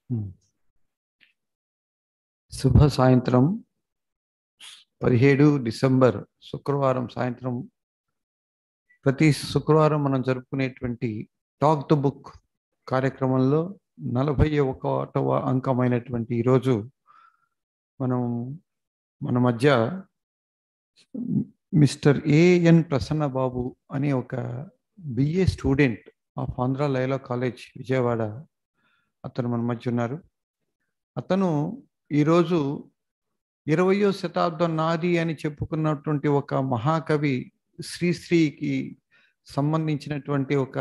శుభ సాయంత్రం పదిహేడు డిసెంబర్ శుక్రవారం సాయంత్రం ప్రతి శుక్రవారం మనం జరుపుకునేటువంటి టాక్ ద బుక్ కార్యక్రమంలో నలభై ఒకటవ అంకమైనటువంటి ఈరోజు మనం మన మధ్య మిస్టర్ ఏఎన్ ప్రసన్న బాబు అనే ఒక బిఏ స్టూడెంట్ ఆఫ్ ఆంధ్ర లైలా కాలేజ్ విజయవాడ అతను మన మధ్య ఉన్నారు అతను ఈరోజు ఇరవయో శతాబ్దం నాది అని చెప్పుకున్నటువంటి ఒక మహాకవి శ్రీశ్రీకి సంబంధించినటువంటి ఒక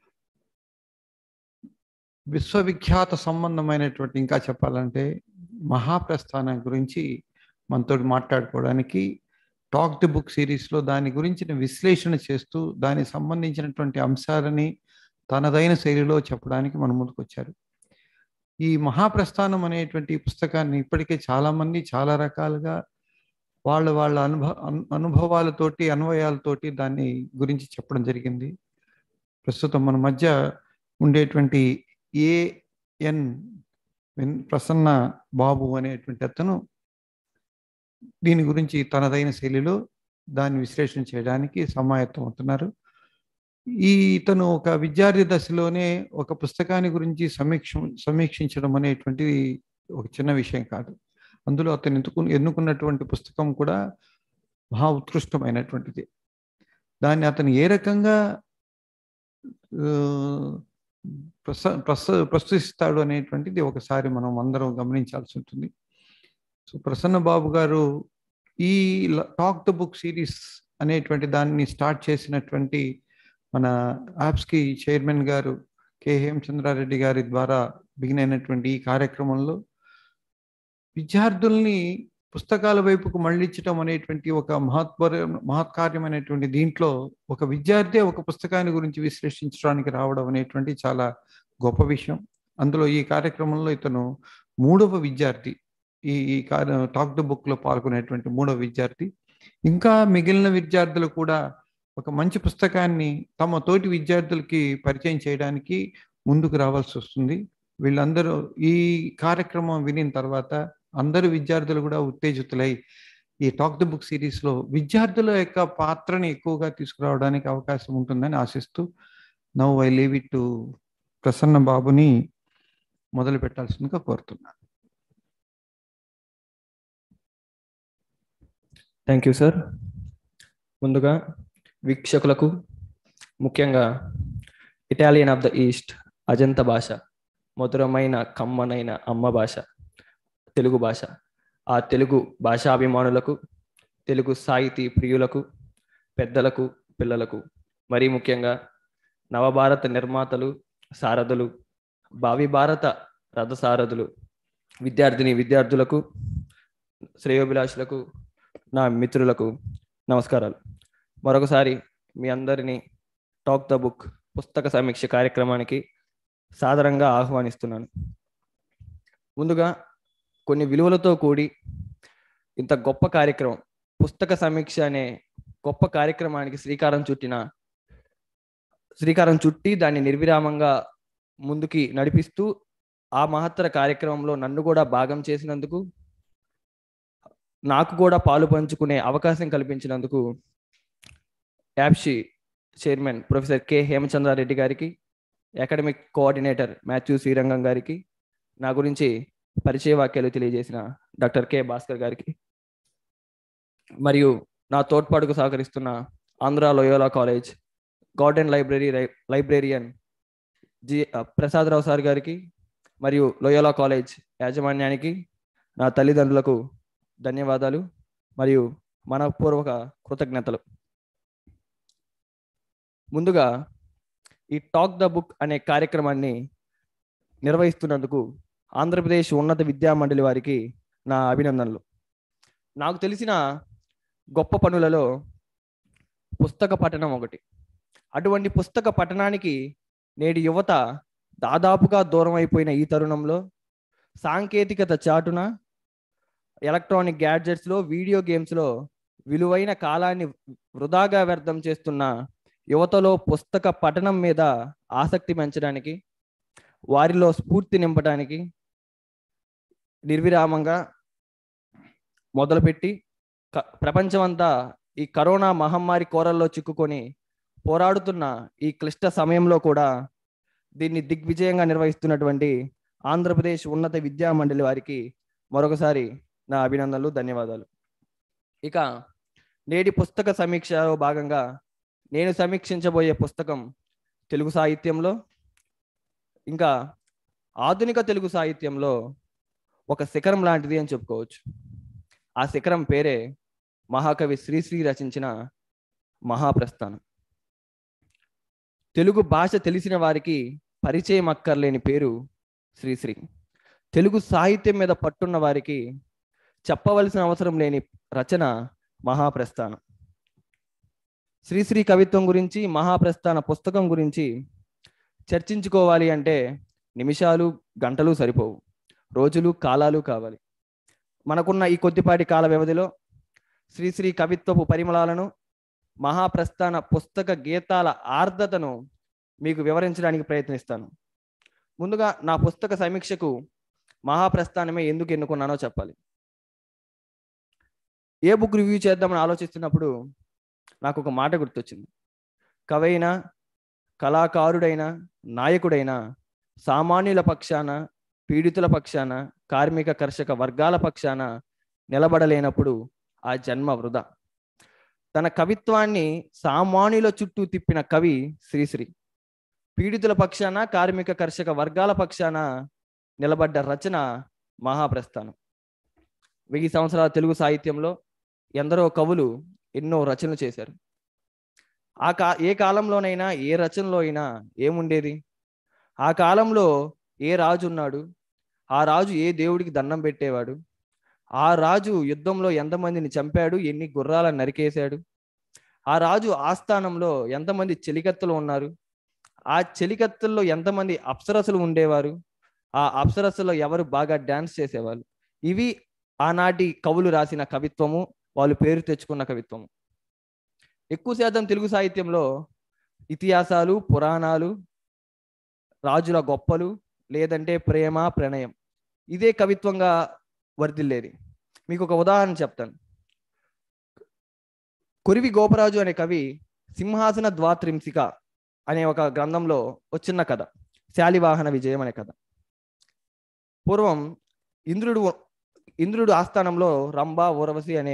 విశ్వవిఖ్యాత సంబంధమైనటువంటి ఇంకా చెప్పాలంటే మహాప్రస్థానం గురించి మనతో మాట్లాడుకోవడానికి టాక్ ది బుక్ సిరీస్లో దాని గురించిన విశ్లేషణ చేస్తూ దానికి సంబంధించినటువంటి అంశాలని తనదైన శైలిలో చెప్పడానికి మన ముందుకు వచ్చారు ఈ మహాప్రస్థానం అనేటువంటి పుస్తకాన్ని ఇప్పటికే చాలామంది చాలా రకాలుగా వాళ్ళ వాళ్ళ అనుభవ అనుభవాలతోటి అన్వయాలతోటి దాన్ని గురించి చెప్పడం జరిగింది ప్రస్తుతం మన మధ్య ఉండేటువంటి ఏఎన్ ప్రసన్న బాబు అనేటువంటి అతను దీని గురించి తనదైన శైలిలో దాన్ని విశ్లేషణ చేయడానికి సమాయత్తం అవుతున్నారు ఈ ఇతను ఒక విద్యార్థి దశలోనే ఒక పుస్తకాన్ని గురించి సమీక్ష సమీక్షించడం అనేటువంటిది ఒక చిన్న విషయం కాదు అందులో అతను ఎందుకు ఎన్నుకున్నటువంటి పుస్తకం కూడా మహా ఉత్కృష్టమైనటువంటిది దాన్ని అతను ఏ రకంగా ప్రస ప్రస ప్రస్తుతిస్తాడు అనేటువంటిది ఒకసారి మనం అందరం గమనించాల్సి ఉంటుంది సో ప్రసన్న బాబు గారు ఈ టాక్ ద బుక్ సిరీస్ అనేటువంటి దాన్ని స్టార్ట్ చేసినటువంటి మన యాప్స్కి చైర్మన్ గారు కె హేమచంద్రారెడ్డి గారి ద్వారా బిగిన్ అయినటువంటి ఈ కార్యక్రమంలో విద్యార్థుల్ని పుస్తకాల వైపుకు మళ్ళించడం అనేటువంటి ఒక మహత్వర మహత్కార్యమైనటువంటి దీంట్లో ఒక విద్యార్థి ఒక పుస్తకాన్ని గురించి విశ్లేషించడానికి రావడం అనేటువంటి చాలా గొప్ప విషయం అందులో ఈ కార్యక్రమంలో ఇతను మూడవ విద్యార్థి ఈ ఈ టాక్ ద బుక్లో పాల్గొనేటువంటి మూడవ విద్యార్థి ఇంకా మిగిలిన విద్యార్థులు కూడా ఒక మంచి పుస్తకాన్ని తమ తోటి విద్యార్థులకి పరిచయం చేయడానికి ముందుకు రావాల్సి వస్తుంది వీళ్ళందరూ ఈ కార్యక్రమం వినిన తర్వాత అందరు విద్యార్థులు కూడా ఉత్తేజితులై ఈ టాక్ ద బుక్ సిరీస్లో విద్యార్థుల యొక్క పాత్రని ఎక్కువగా తీసుకురావడానికి అవకాశం ఉంటుందని ఆశిస్తూ now I leave it to Prasanna బాబుని మొదలు పెట్టాల్సిందిగా కోరుతున్నాను థ్యాంక్ యూ సార్ ముందుగా వీక్షకులకు ముఖ్యంగా ఇటాలియన్ ఆఫ్ ద ఈస్ట్ అజంత భాష మధురమైన కమ్మనైన అమ్మ భాష తెలుగు భాష ఆ తెలుగు భాషాభిమానులకు తెలుగు సాహితీ ప్రియులకు పెద్దలకు పిల్లలకు మరీ ముఖ్యంగా నవభారత నిర్మాతలు సారథులు భావి భారత రథసారథులు విద్యార్థిని విద్యార్థులకు శ్రేయోభిలాషులకు నా మిత్రులకు నమస్కారాలు మరొకసారి మీ అందరినీ టాక్ ద బుక్ పుస్తక సమీక్ష కార్యక్రమానికి సాదరంగా ఆహ్వానిస్తున్నాను ముందుగా కొన్ని విలువలతో కూడి ఇంత గొప్ప కార్యక్రమం పుస్తక సమీక్ష అనే గొప్ప కార్యక్రమానికి శ్రీకారం చుట్టిన శ్రీకారం చుట్టి దాన్ని నిర్విరామంగా ముందుకి నడిపిస్తూ ఆ మహత్తర కార్యక్రమంలో నన్ను కూడా భాగం చేసినందుకు నాకు కూడా పాలు పంచుకునే అవకాశం కల్పించినందుకు యాప్షి చైర్మన్ ప్రొఫెసర్ కె హేమచంద్రారెడ్డి గారికి అకాడమిక్ కోఆర్డినేటర్ మాథ్యూ శ్రీరంగం గారికి నా గురించి పరిచయ వాక్యాలు తెలియజేసిన డాక్టర్ కె భాస్కర్ గారికి మరియు నా తోడ్పాటుకు సహకరిస్తున్న Andhra Loyola college garden library librarian G Prasada Rao sir గారికి మరియు లోయోలా కాలేజ్ యాజమాన్యానికి నా తల్లిదండ్రులకు ధన్యవాదాలు మరియు మనపూర్వక కృతజ్ఞతలు ముందుగా ఈ టాక్ ద బుక్ అనే కార్యక్రమాన్ని నిర్వహిస్తున్నందుకు ఆంధ్రప్రదేశ్ ఉన్నత విద్యా మండలి వారికి నా అభినందనలు నాకు తెలిసిన గొప్ప పనులలో పుస్తక పఠనం ఒకటి అటువంటి పుస్తక పఠనానికి నేటి యువత దాదాపుగా దూరం అయిపోయిన ఈ తరుణంలో సాంకేతికత చాటున ఎలక్ట్రానిక్ గ్యాడ్జెట్స్లో వీడియో గేమ్స్లో విలువైన కాలాన్ని వృధాగా వ్యర్థం చేస్తున్న యువతలో పుస్తక పఠనం మీద ఆసక్తి పెంచడానికి వారిలో స్ఫూర్తి నింపడానికి నిర్విరామంగా మొదలుపెట్టి క ప్రపంచమంతా ఈ కరోనా మహమ్మారి కోరల్లో చిక్కుకొని పోరాడుతున్న ఈ క్లిష్ట సమయంలో కూడా దీన్ని దిగ్విజయంగా నిర్వహిస్తున్నటువంటి ఆంధ్రప్రదేశ్ ఉన్నత విద్యా మండలి వారికి మరొకసారి నా అభినందనలు ధన్యవాదాలు ఇక నేటి పుస్తక సమీక్షలో భాగంగా నేను సమీక్షించబోయే పుస్తకం తెలుగు సాహిత్యంలో ఇంకా ఆధునిక తెలుగు సాహిత్యంలో ఒక శిఖరం లాంటిది అని చెప్పుకోవచ్చు ఆ శిఖరం పేరే మహాకవి శ్రీశ్రీ రచించిన మహాప్రస్థానం తెలుగు భాష తెలిసిన వారికి పరిచయం అక్కర్లేని పేరు శ్రీశ్రీ తెలుగు సాహిత్యం మీద పట్టున్న వారికి చెప్పవలసిన అవసరం లేని రచన మహాప్రస్థానం శ్రీశ్రీ కవిత్వం గురించి మహాప్రస్థాన పుస్తకం గురించి చర్చించుకోవాలి అంటే నిమిషాలు గంటలు సరిపోవు రోజులు కాలాలు కావాలి మనకున్న ఈ కొద్దిపాటి కాల వ్యవధిలో శ్రీశ్రీ కవిత్వపు పరిమళాలను మహాప్రస్థాన పుస్తక గీతాల ఆర్ద్రతను మీకు వివరించడానికి ప్రయత్నిస్తాను ముందుగా నా పుస్తక సమీక్షకు మహాప్రస్థానమే ఎందుకు ఎన్నుకున్నానో చెప్పాలి ఏ బుక్ రివ్యూ చేద్దామని ఆలోచిస్తున్నప్పుడు నాకు ఒక మాట గుర్తొచ్చింది కవైనా కళాకారుడైన నాయకుడైన సామాన్యుల పక్షాన పీడితుల పక్షాన కార్మిక కర్షక వర్గాల పక్షాన నిలబడలేనప్పుడు ఆ జన్మ వృధా తన కవిత్వాన్ని సామాన్యుల చుట్టూ తిప్పిన కవి శ్రీశ్రీ పీడితుల పక్షాన కార్మిక కర్షక వర్గాల పక్షాన నిలబడ్డ రచన మహాప్రస్థానం వెయ్యి సంవత్సరాల తెలుగు సాహిత్యంలో ఎందరో కవులు ఎన్నో రచనలు చేశారు ఆ కా ఏ కాలంలోనైనా ఏ రచనలో అయినా ఏముండేది ఆ కాలంలో ఏ రాజు ఉన్నాడు ఆ రాజు ఏ దేవుడికి దండం పెట్టేవాడు ఆ రాజు యుద్ధంలో ఎంతమందిని చంపాడు ఎన్ని గుర్రాలను నరికేశాడు ఆ రాజు ఆస్థానంలో ఎంతమంది చెలికత్తలు ఉన్నారు ఆ చెలికత్తల్లో ఎంతమంది అప్సరసులు ఉండేవారు ఆ అప్సరసులో ఎవరు బాగా డ్యాన్స్ చేసేవాళ్ళు ఇవి ఆనాటి కవులు రాసిన కవిత్వము వాళ్ళు పేరు తెచ్చుకున్న కవిత్వము ఎక్కువ శాతం తెలుగు సాహిత్యంలో ఇతిహాసాలు పురాణాలు రాజుల గొప్పలు లేదంటే ప్రేమ ప్రణయం ఇదే కవిత్వంగా వర్దిల్లేది మీకు ఒక ఉదాహరణ చెప్తాను కొరివి గోపరాజు అనే కవి సింహాసన ద్వాత్రింశిక అనే ఒక గ్రంథంలో ఒక చిన్న కథ శాలివాహన విజయం అనే కథ పూర్వం ఇంద్రుడు ఇంద్రుడు ఆస్థానంలో రంభ ఊరవశి అనే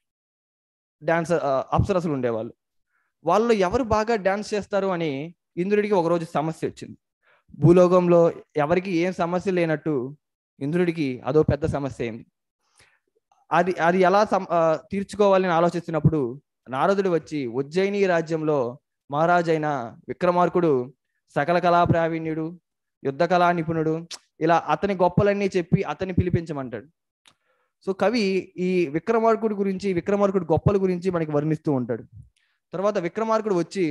డాన్స్ అప్సరసులు ఉండేవాళ్ళు వాళ్ళు ఎవరు బాగా డాన్స్ చేస్తారు అని ఇంద్రుడికి ఒకరోజు సమస్య వచ్చింది భూలోకంలో ఎవరికి ఏం సమస్య లేనట్టు ఇంద్రుడికి అదో పెద్ద సమస్య అయింది అది అది ఎలా సమ తీర్చుకోవాలని ఆలోచిస్తున్నప్పుడు నారదుడు వచ్చి ఉజ్జయిని రాజ్యంలో మహారాజైన విక్రమార్కుడు సకల కళా ప్రావీణ్యుడు యుద్ధ కళా నిపుణుడు ఇలా అతని గొప్పలన్నీ చెప్పి అతన్ని పిలిపించమంటాడు సో కవి ఈ విక్రమార్కుడి గురించి విక్రమార్కుడి గొప్పల గురించి మనకి వర్ణిస్తూ ఉంటాడు తర్వాత విక్రమార్కుడు వచ్చి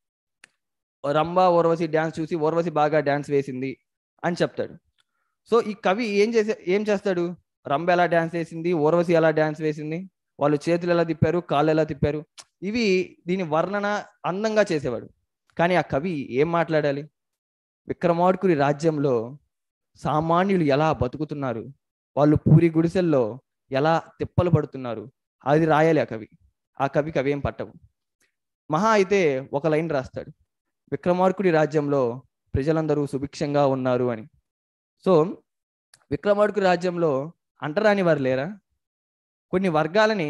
రంభ ఓర్వశి డ్యాన్స్ చూసి ఓర్వశి బాగా డ్యాన్స్ వేసింది అని చెప్తాడు సో ఈ కవి ఏం చేసే ఏం చేస్తాడు రంభ ఎలా డ్యాన్స్ వేసింది ఓర్వశి ఎలా డ్యాన్స్ వేసింది వాళ్ళు చేతులు ఎలా తిప్పారు కాళ్ళు ఎలా తిప్పారు ఇవి దీని వర్ణన అందంగా చేసేవాడు కానీ ఆ కవి ఏం మాట్లాడాలి విక్రమార్కుడి రాజ్యంలో సామాన్యులు ఎలా బతుకుతున్నారు వాళ్ళు పూరి గుడిసెల్లో ఎలా తిప్పలు పడుతున్నారు అది రాయాలి ఆ కవి ఆ కవికి అవేం పట్టవు మహా అయితే ఒక లైన్ రాస్తాడు విక్రమార్కుడి రాజ్యంలో ప్రజలందరూ సుభిక్షంగా ఉన్నారు అని సో విక్రమార్కుడి రాజ్యంలో అంటరాని వారు లేరా కొన్ని వర్గాలని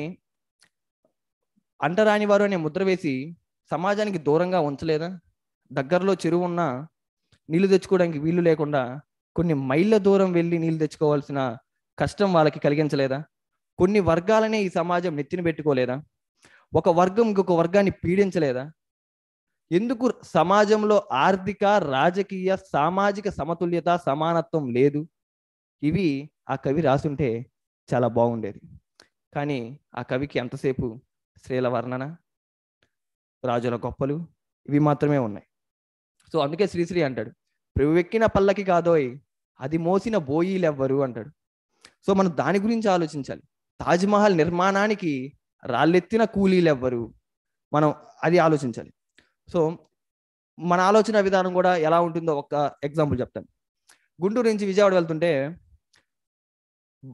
అంటరాని వారు అనే ముద్ర వేసి సమాజానికి దూరంగా ఉంచలేదా దగ్గరలో చెరువు ఉన్నా నీళ్లు తెచ్చుకోవడానికి వీలు లేకుండా కొన్ని మైళ్ళ దూరం వెళ్ళి నీళ్లు తెచ్చుకోవాల్సిన కష్టం వాళ్ళకి కలిగించలేదా కొన్ని వర్గాలనే ఈ సమాజం నెత్తిన పెట్టుకోలేదా ఒక వర్గం ఇంకొక వర్గాన్ని పీడించలేదా ఎందుకు సమాజంలో ఆర్థిక రాజకీయ సామాజిక సమతుల్యత సమానత్వం లేదు ఇవి ఆ కవి రాసుంటే చాలా బాగుండేది కానీ ఆ కవికి ఎంతసేపు స్త్రీల వర్ణన రాజుల గొప్పలు ఇవి మాత్రమే ఉన్నాయి సో అందుకే శ్రీశ్రీ అంటాడు ప్రభువెక్కిన పల్లకి కాదోయ్ అది మోసిన బోయీలెవ్వరు అంటాడు సో మనం దాని గురించి ఆలోచించాలి తాజ్మహల్ నిర్మాణానికి రాళ్ళెత్తిన కూలీలెవ్వరు మనం అది ఆలోచించాలి సో మన ఆలోచన విధానం కూడా ఎలా ఉంటుందో ఒక ఎగ్జాంపుల్ చెప్తాను గుంటూరు నుంచి విజయవాడ వెళ్తుంటే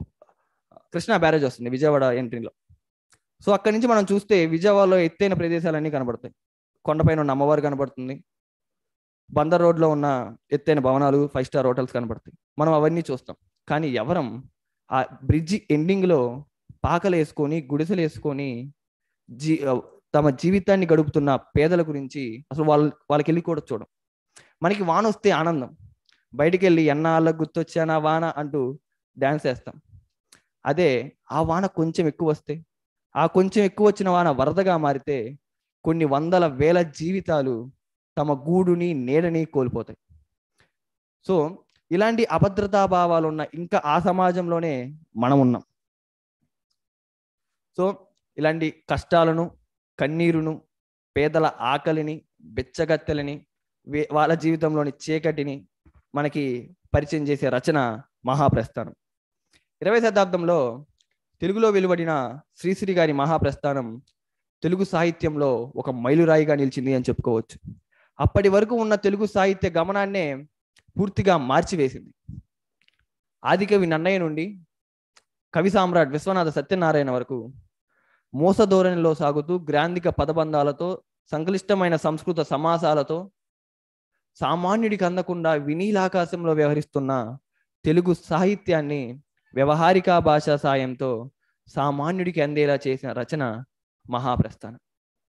కృష్ణా బ్యారేజ్ వస్తుంది విజయవాడ ఎంట్రీలో సో అక్కడి నుంచి మనం చూస్తే విజయవాడలో ఎత్తైన ప్రదేశాలన్నీ కనబడతాయి కొండపైన ఉన్న అమ్మవారు కనబడుతుంది బందర్ రోడ్లో ఉన్న ఎత్తైన భవనాలు ఫైవ్ స్టార్ హోటల్స్ కనబడతాయి మనం అవన్నీ చూస్తాం కానీ ఎవరం ఆ బ్రిడ్జి ఎండింగ్లో పాకలు వేసుకొని గుడిసెలు వేసుకొని జీ తమ జీవితాన్ని గడుపుతున్న పేదల గురించి అసలు వాళ్ళ వాళ్ళకి వెళ్ళి కూడా చూడం మనకి వాన వస్తే ఆనందం బయటికి వెళ్ళి ఎన్నాళ్ళకు గుర్తొచ్చానా వాన అంటూ డ్యాన్స్ వేస్తాం అదే ఆ వాన కొంచెం ఎక్కువ వస్తే ఆ కొంచెం ఎక్కువ వచ్చిన వాన వరదగా మారితే కొన్ని వందల వేల జీవితాలు తమ గూడుని నీడని కోల్పోతాయి సో ఇలాంటి అభద్రతా భావాలు ఉన్న ఇంకా ఆ సమాజంలోనే మనం ఉన్నాం సో ఇలాంటి కష్టాలను కన్నీరును పేదల ఆకలిని బెచ్చగత్తెలని వే- వాళ్ళ జీవితంలోని చీకటిని మనకి పరిచయం చేసే రచన మహాప్రస్థానం ఇరవై శతాబ్దంలో తెలుగులో వెలువడిన శ్రీశ్రీ గారి మహాప్రస్థానం తెలుగు సాహిత్యంలో ఒక మైలురాయిగా నిలిచింది అని చెప్పుకోవచ్చు అప్పటి వరకు ఉన్న తెలుగు సాహిత్య గమనాన్నే పూర్తిగా మార్చివేసింది ఆదికవి నన్నయ్య నుండి కవి సామ్రాట్ విశ్వనాథ సత్యనారాయణ వరకు మోసధోరణిలో సాగుతూ గ్రాంధిక పదబంధాలతో సంక్లిష్టమైన సంస్కృత సమాసాలతో సామాన్యుడికి అందకుండా వినీలాకాశంలో వ్యవహరిస్తున్న తెలుగు సాహిత్యాన్ని వ్యవహారిక భాషా సాయంతో సామాన్యుడికి అందేలా చేసిన రచన మహాప్రస్థానం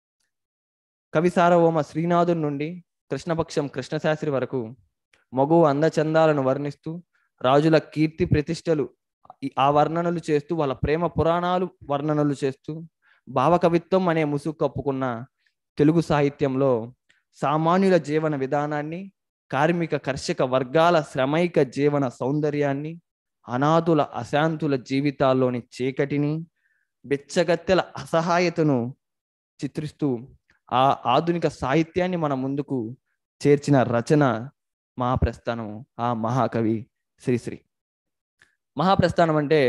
కవి సార్వభౌమ శ్రీనాథుని నుండి కృష్ణపక్షం కృష్ణశాస్త్రి వరకు మగువ అందచందాలను వర్ణిస్తూ రాజుల కీర్తి ప్రతిష్టలు ఈ- ఆ వర్ణనలు చేస్తూ వాళ్ళ ప్రేమ పురాణాలు వర్ణనలు చేస్తూ భావకవిత్వం అనే ముసుగు కప్పుకున్న తెలుగు సాహిత్యంలో సామాన్యుల జీవన విధానాన్ని కార్మిక కర్షక వర్గాల శ్రమైక జీవన సౌందర్యాన్ని అనాథుల అశాంతుల జీవితాల్లోని చీకటిని బెచ్చగత్తెల అసహాయతను చిత్రిస్తూ ఆ ఆధునిక సాహిత్యాన్ని మన ముందుకు చేర్చిన రచన మహాప్రస్థానం ఆ మహాకవి శ్రీశ్రీ మహాప్రస్థానం అంటే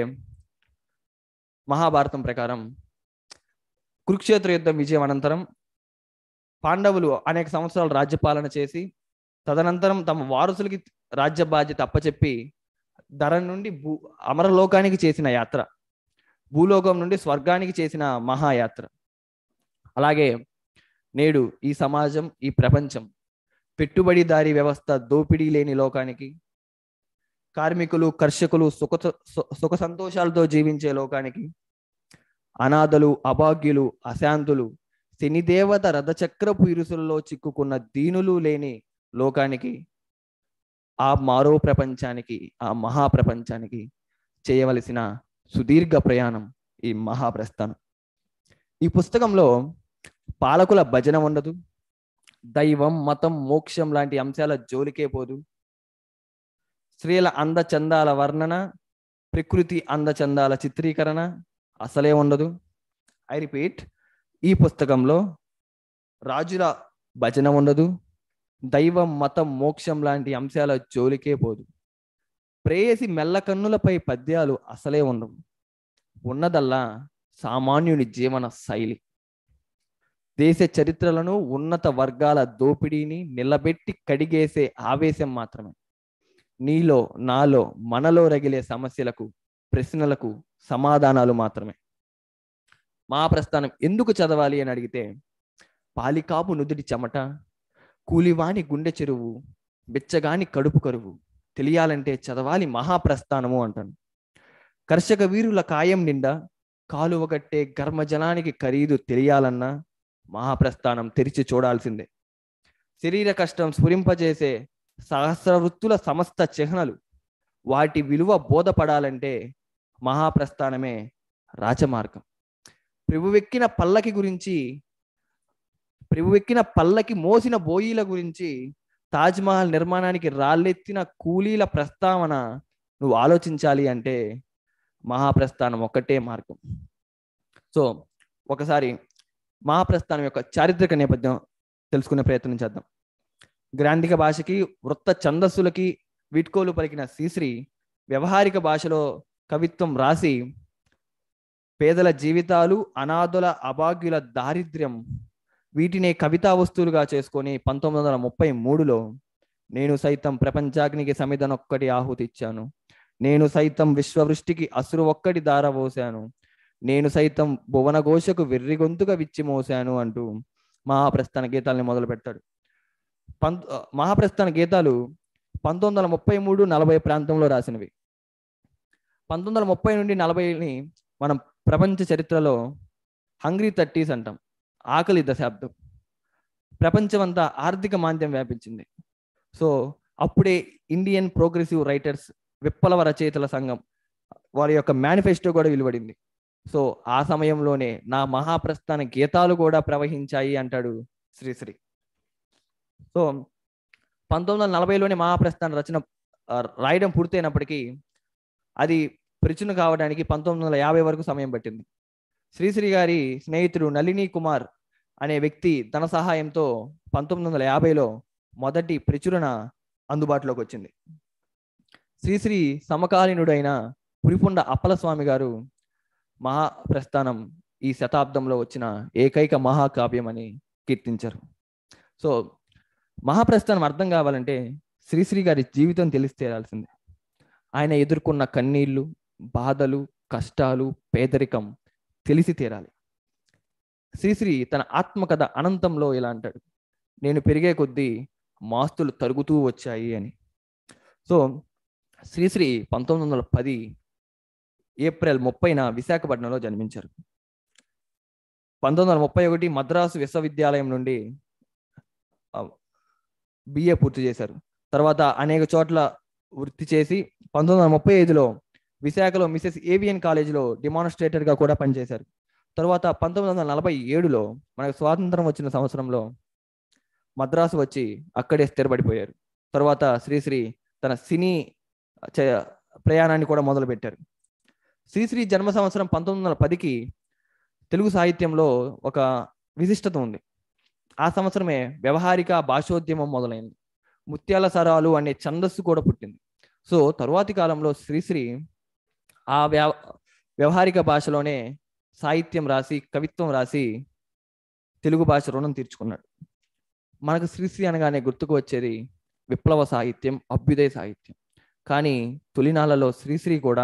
మహాభారతం ప్రకారం కురుక్షేత్ర యుద్ధం విజయం అనంతరం పాండవులు అనేక సంవత్సరాలు రాజ్యపాలన చేసి తదనంతరం తమ వారసులకి రాజ్య బాధ్యత అప్పచెప్పి ధర నుండి భూ అమరలోకానికి చేసిన యాత్ర భూలోకం నుండి స్వర్గానికి చేసిన మహాయాత్ర అలాగే నేడు ఈ సమాజం ఈ ప్రపంచం పెట్టుబడిదారీ వ్యవస్థ దోపిడీ లేని లోకానికి కార్మికులు కర్షకులు సుఖ సు- సుఖ సంతోషాలతో జీవించే లోకానికి అనాథలు అభాగ్యులు అశాంతులు శనిదేవత రథచక్రపు ఇరుసులలో చిక్కుకున్న దీనులు లేని లోకానికి ఆ మారో ప్రపంచానికి ఆ మహాప్రపంచానికి చేయవలసిన సుదీర్ఘ ప్రయాణం ఈ మహాప్రస్థానం ఈ పుస్తకంలో పాలకుల భజన ఉండదు దైవం మతం మోక్షం లాంటి అంశాల జోలికే పోదు స్త్రీల అందచందాల వర్ణన ప్రకృతి అందచందాల చిత్రీకరణ అసలే ఉండదు ఐ రిపీట్ ఈ పుస్తకంలో రాజుల భజన ఉండదు దైవం మతం మోక్షం లాంటి అంశాల జోలికే పోదు ప్రేయసి మెల్లకన్నులపై పద్యాలు అసలే ఉండవు ఉన్నదల్లా సామాన్యుని జీవన శైలి దేశ చరిత్రలను ఉన్నత వర్గాల దోపిడీని నిలబెట్టి కడిగేసే ఆవేశం మాత్రమే నీలో నాలో మనలో రగిలే సమస్యలకు ప్రశ్నలకు సమాధానాలు మాత్రమే మా ప్రస్థానం ఎందుకు చదవాలి అని అడిగితే పాలికాపు నుదుటి చెమట కూలివాని గుండె చెరువు బిచ్చగాని కడుపు కరువు తెలియాలంటే చదవాలి మహాప్రస్థానము అంటాను కర్షక వీరుల కాయం నిండా కాలువగట్టే గర్మజనానికి ఖరీదు తెలియాలన్నా మహాప్రస్థానం తెరిచి చూడాల్సిందే శరీర కష్టం స్ఫురింపజేసే సహస్ర వృత్తుల సమస్త చిహ్నలు వాటి విలువ బోధపడాలంటే మహాప్రస్థానమే రాజమార్గం ప్రభువెక్కిన పల్లకి గురించి ప్రభువెక్కిన పల్లకి మోసిన బోయిల గురించి తాజ్మహల్ నిర్మాణానికి రాళ్ళెత్తిన కూలీల ప్రస్తావన నువ్వు ఆలోచించాలి అంటే మహాప్రస్థానం ఒక్కటే మార్గం సో ఒకసారి మహాప్రస్థానం యొక్క చారిత్రక నేపథ్యం తెలుసుకునే ప్రయత్నం చేద్దాం గ్రాంధిక భాషకి వృత్త ఛందస్సులకి వీడ్కోలు పలికిన శ్రీశ్రీ వ్యవహారిక భాషలో కవిత్వం రాసి పేదల జీవితాలు అనాథుల అభాగ్యుల దారిద్ర్యం వీటినే కవితా వస్తువులుగా చేసుకొని పంతొమ్మిది వందల ముప్పై మూడులో నేను సైతం ప్రపంచాగ్నికి సమిధనొక్కటి ఆహుతి ఇచ్చాను నేను సైతం విశ్వవృష్టికి అసురు ఒక్కటి దారవోశాను నేను సైతం భువన ఘోషకు వెర్రి గొంతుగా విచ్చి మోసాను అంటూ మహాప్రస్థాన గీతాలని మొదలు పెడతాడు పంత మహాప్రస్థాన గీతాలు పంతొమ్మిది వందల ముప్పై మూడు నలభై ప్రాంతంలో రాసినవి పంతొమ్మిది వందల ముప్పై నుండి నలభైని మనం ప్రపంచ చరిత్రలో హంగ్రీ థర్టీస్ అంటాం ఆకలి దశాబ్దం ప్రపంచమంతా ఆర్థిక మాంద్యం వ్యాపించింది సో అప్పుడే ఇండియన్ ప్రోగ్రెసివ్ రైటర్స్ విప్లవ రచయితల సంఘం వారి యొక్క మేనిఫెస్టో కూడా వెలువడింది సో ఆ సమయంలోనే నా మహాప్రస్థాన గీతాలు కూడా ప్రవహించాయి అంటాడు శ్రీశ్రీ సో పంతొమ్మిది వందల నలభైలోనే మహాప్రస్థాన రచన ఆ, రాయడం పూర్తయినప్పటికీ అది ప్రచురణ కావడానికి పంతొమ్మిది వందల యాభై వరకు సమయం పట్టింది శ్రీశ్రీ గారి స్నేహితుడు నళిని కుమార్ అనే వ్యక్తి ధన సహాయంతో పంతొమ్మిది వందల యాభైలో మొదటి ప్రచురణ అందుబాటులోకి వచ్చింది శ్రీశ్రీ సమకాలీనుడైన పురిపుండ అప్పలస్వామి గారు మహాప్రస్థానం ఈ శతాబ్దంలో వచ్చిన ఏకైక మహాకావ్యం అని కీర్తించారు సో మహాప్రస్థానం అర్థం కావాలంటే శ్రీశ్రీ గారి జీవితం తెలిసి తీరాల్సిందే ఆయన ఎదుర్కొన్న కన్నీళ్లు బాధలు కష్టాలు పేదరికం తెలిసి తీరాలి శ్రీశ్రీ తన ఆత్మకథ అనంతంలో ఇలా అంటాడు నేను పెరిగే కొద్దీ మాస్తులు తరుగుతూ వచ్చాయి అని సో శ్రీశ్రీ పంతొమ్మిది వందల పది ఏప్రిల్ ముప్పైన విశాఖపట్నంలో జన్మించారు పంతొమ్మిది వందల ముప్పై ఒకటి మద్రాసు విశ్వవిద్యాలయం నుండి బిఏ పూర్తి చేశారు తర్వాత అనేక చోట్ల వృత్తి చేసి పంతొమ్మిది వందల ముప్పై ఐదులో విశాఖలో మిసెస్ ఏవియన్ కాలేజీలో డిమాన్స్ట్రేటర్గా కూడా పనిచేశారు తర్వాత పంతొమ్మిది వందల నలభై ఏడులో మనకు స్వాతంత్రం వచ్చిన సంవత్సరంలో మద్రాసు వచ్చి అక్కడే స్థిరపడిపోయారు తర్వాత శ్రీశ్రీ తన సినీ చ- ప్రయాణాన్ని కూడా మొదలుపెట్టారు శ్రీశ్రీ జన్మ సంవత్సరం పంతొమ్మిది వందల పదికి తెలుగు సాహిత్యంలో ఒక విశిష్టత ఉంది ఆ సంవత్సరమే వ్యవహారిక భాషోద్యమం మొదలైంది ముత్యాల సరాలు అనే ఛందస్సు కూడా పుట్టింది సో తరువాతి కాలంలో శ్రీశ్రీ ఆ వ్యవ వ్యవహారిక భాషలోనే సాహిత్యం రాసి కవిత్వం రాసి తెలుగు భాష రుణం తీర్చుకున్నాడు మనకు శ్రీశ్రీ అనగానే గుర్తుకు వచ్చేది విప్లవ సాహిత్యం అభ్యుదయ సాహిత్యం కానీ తొలినాళ్ళలో శ్రీశ్రీ కూడా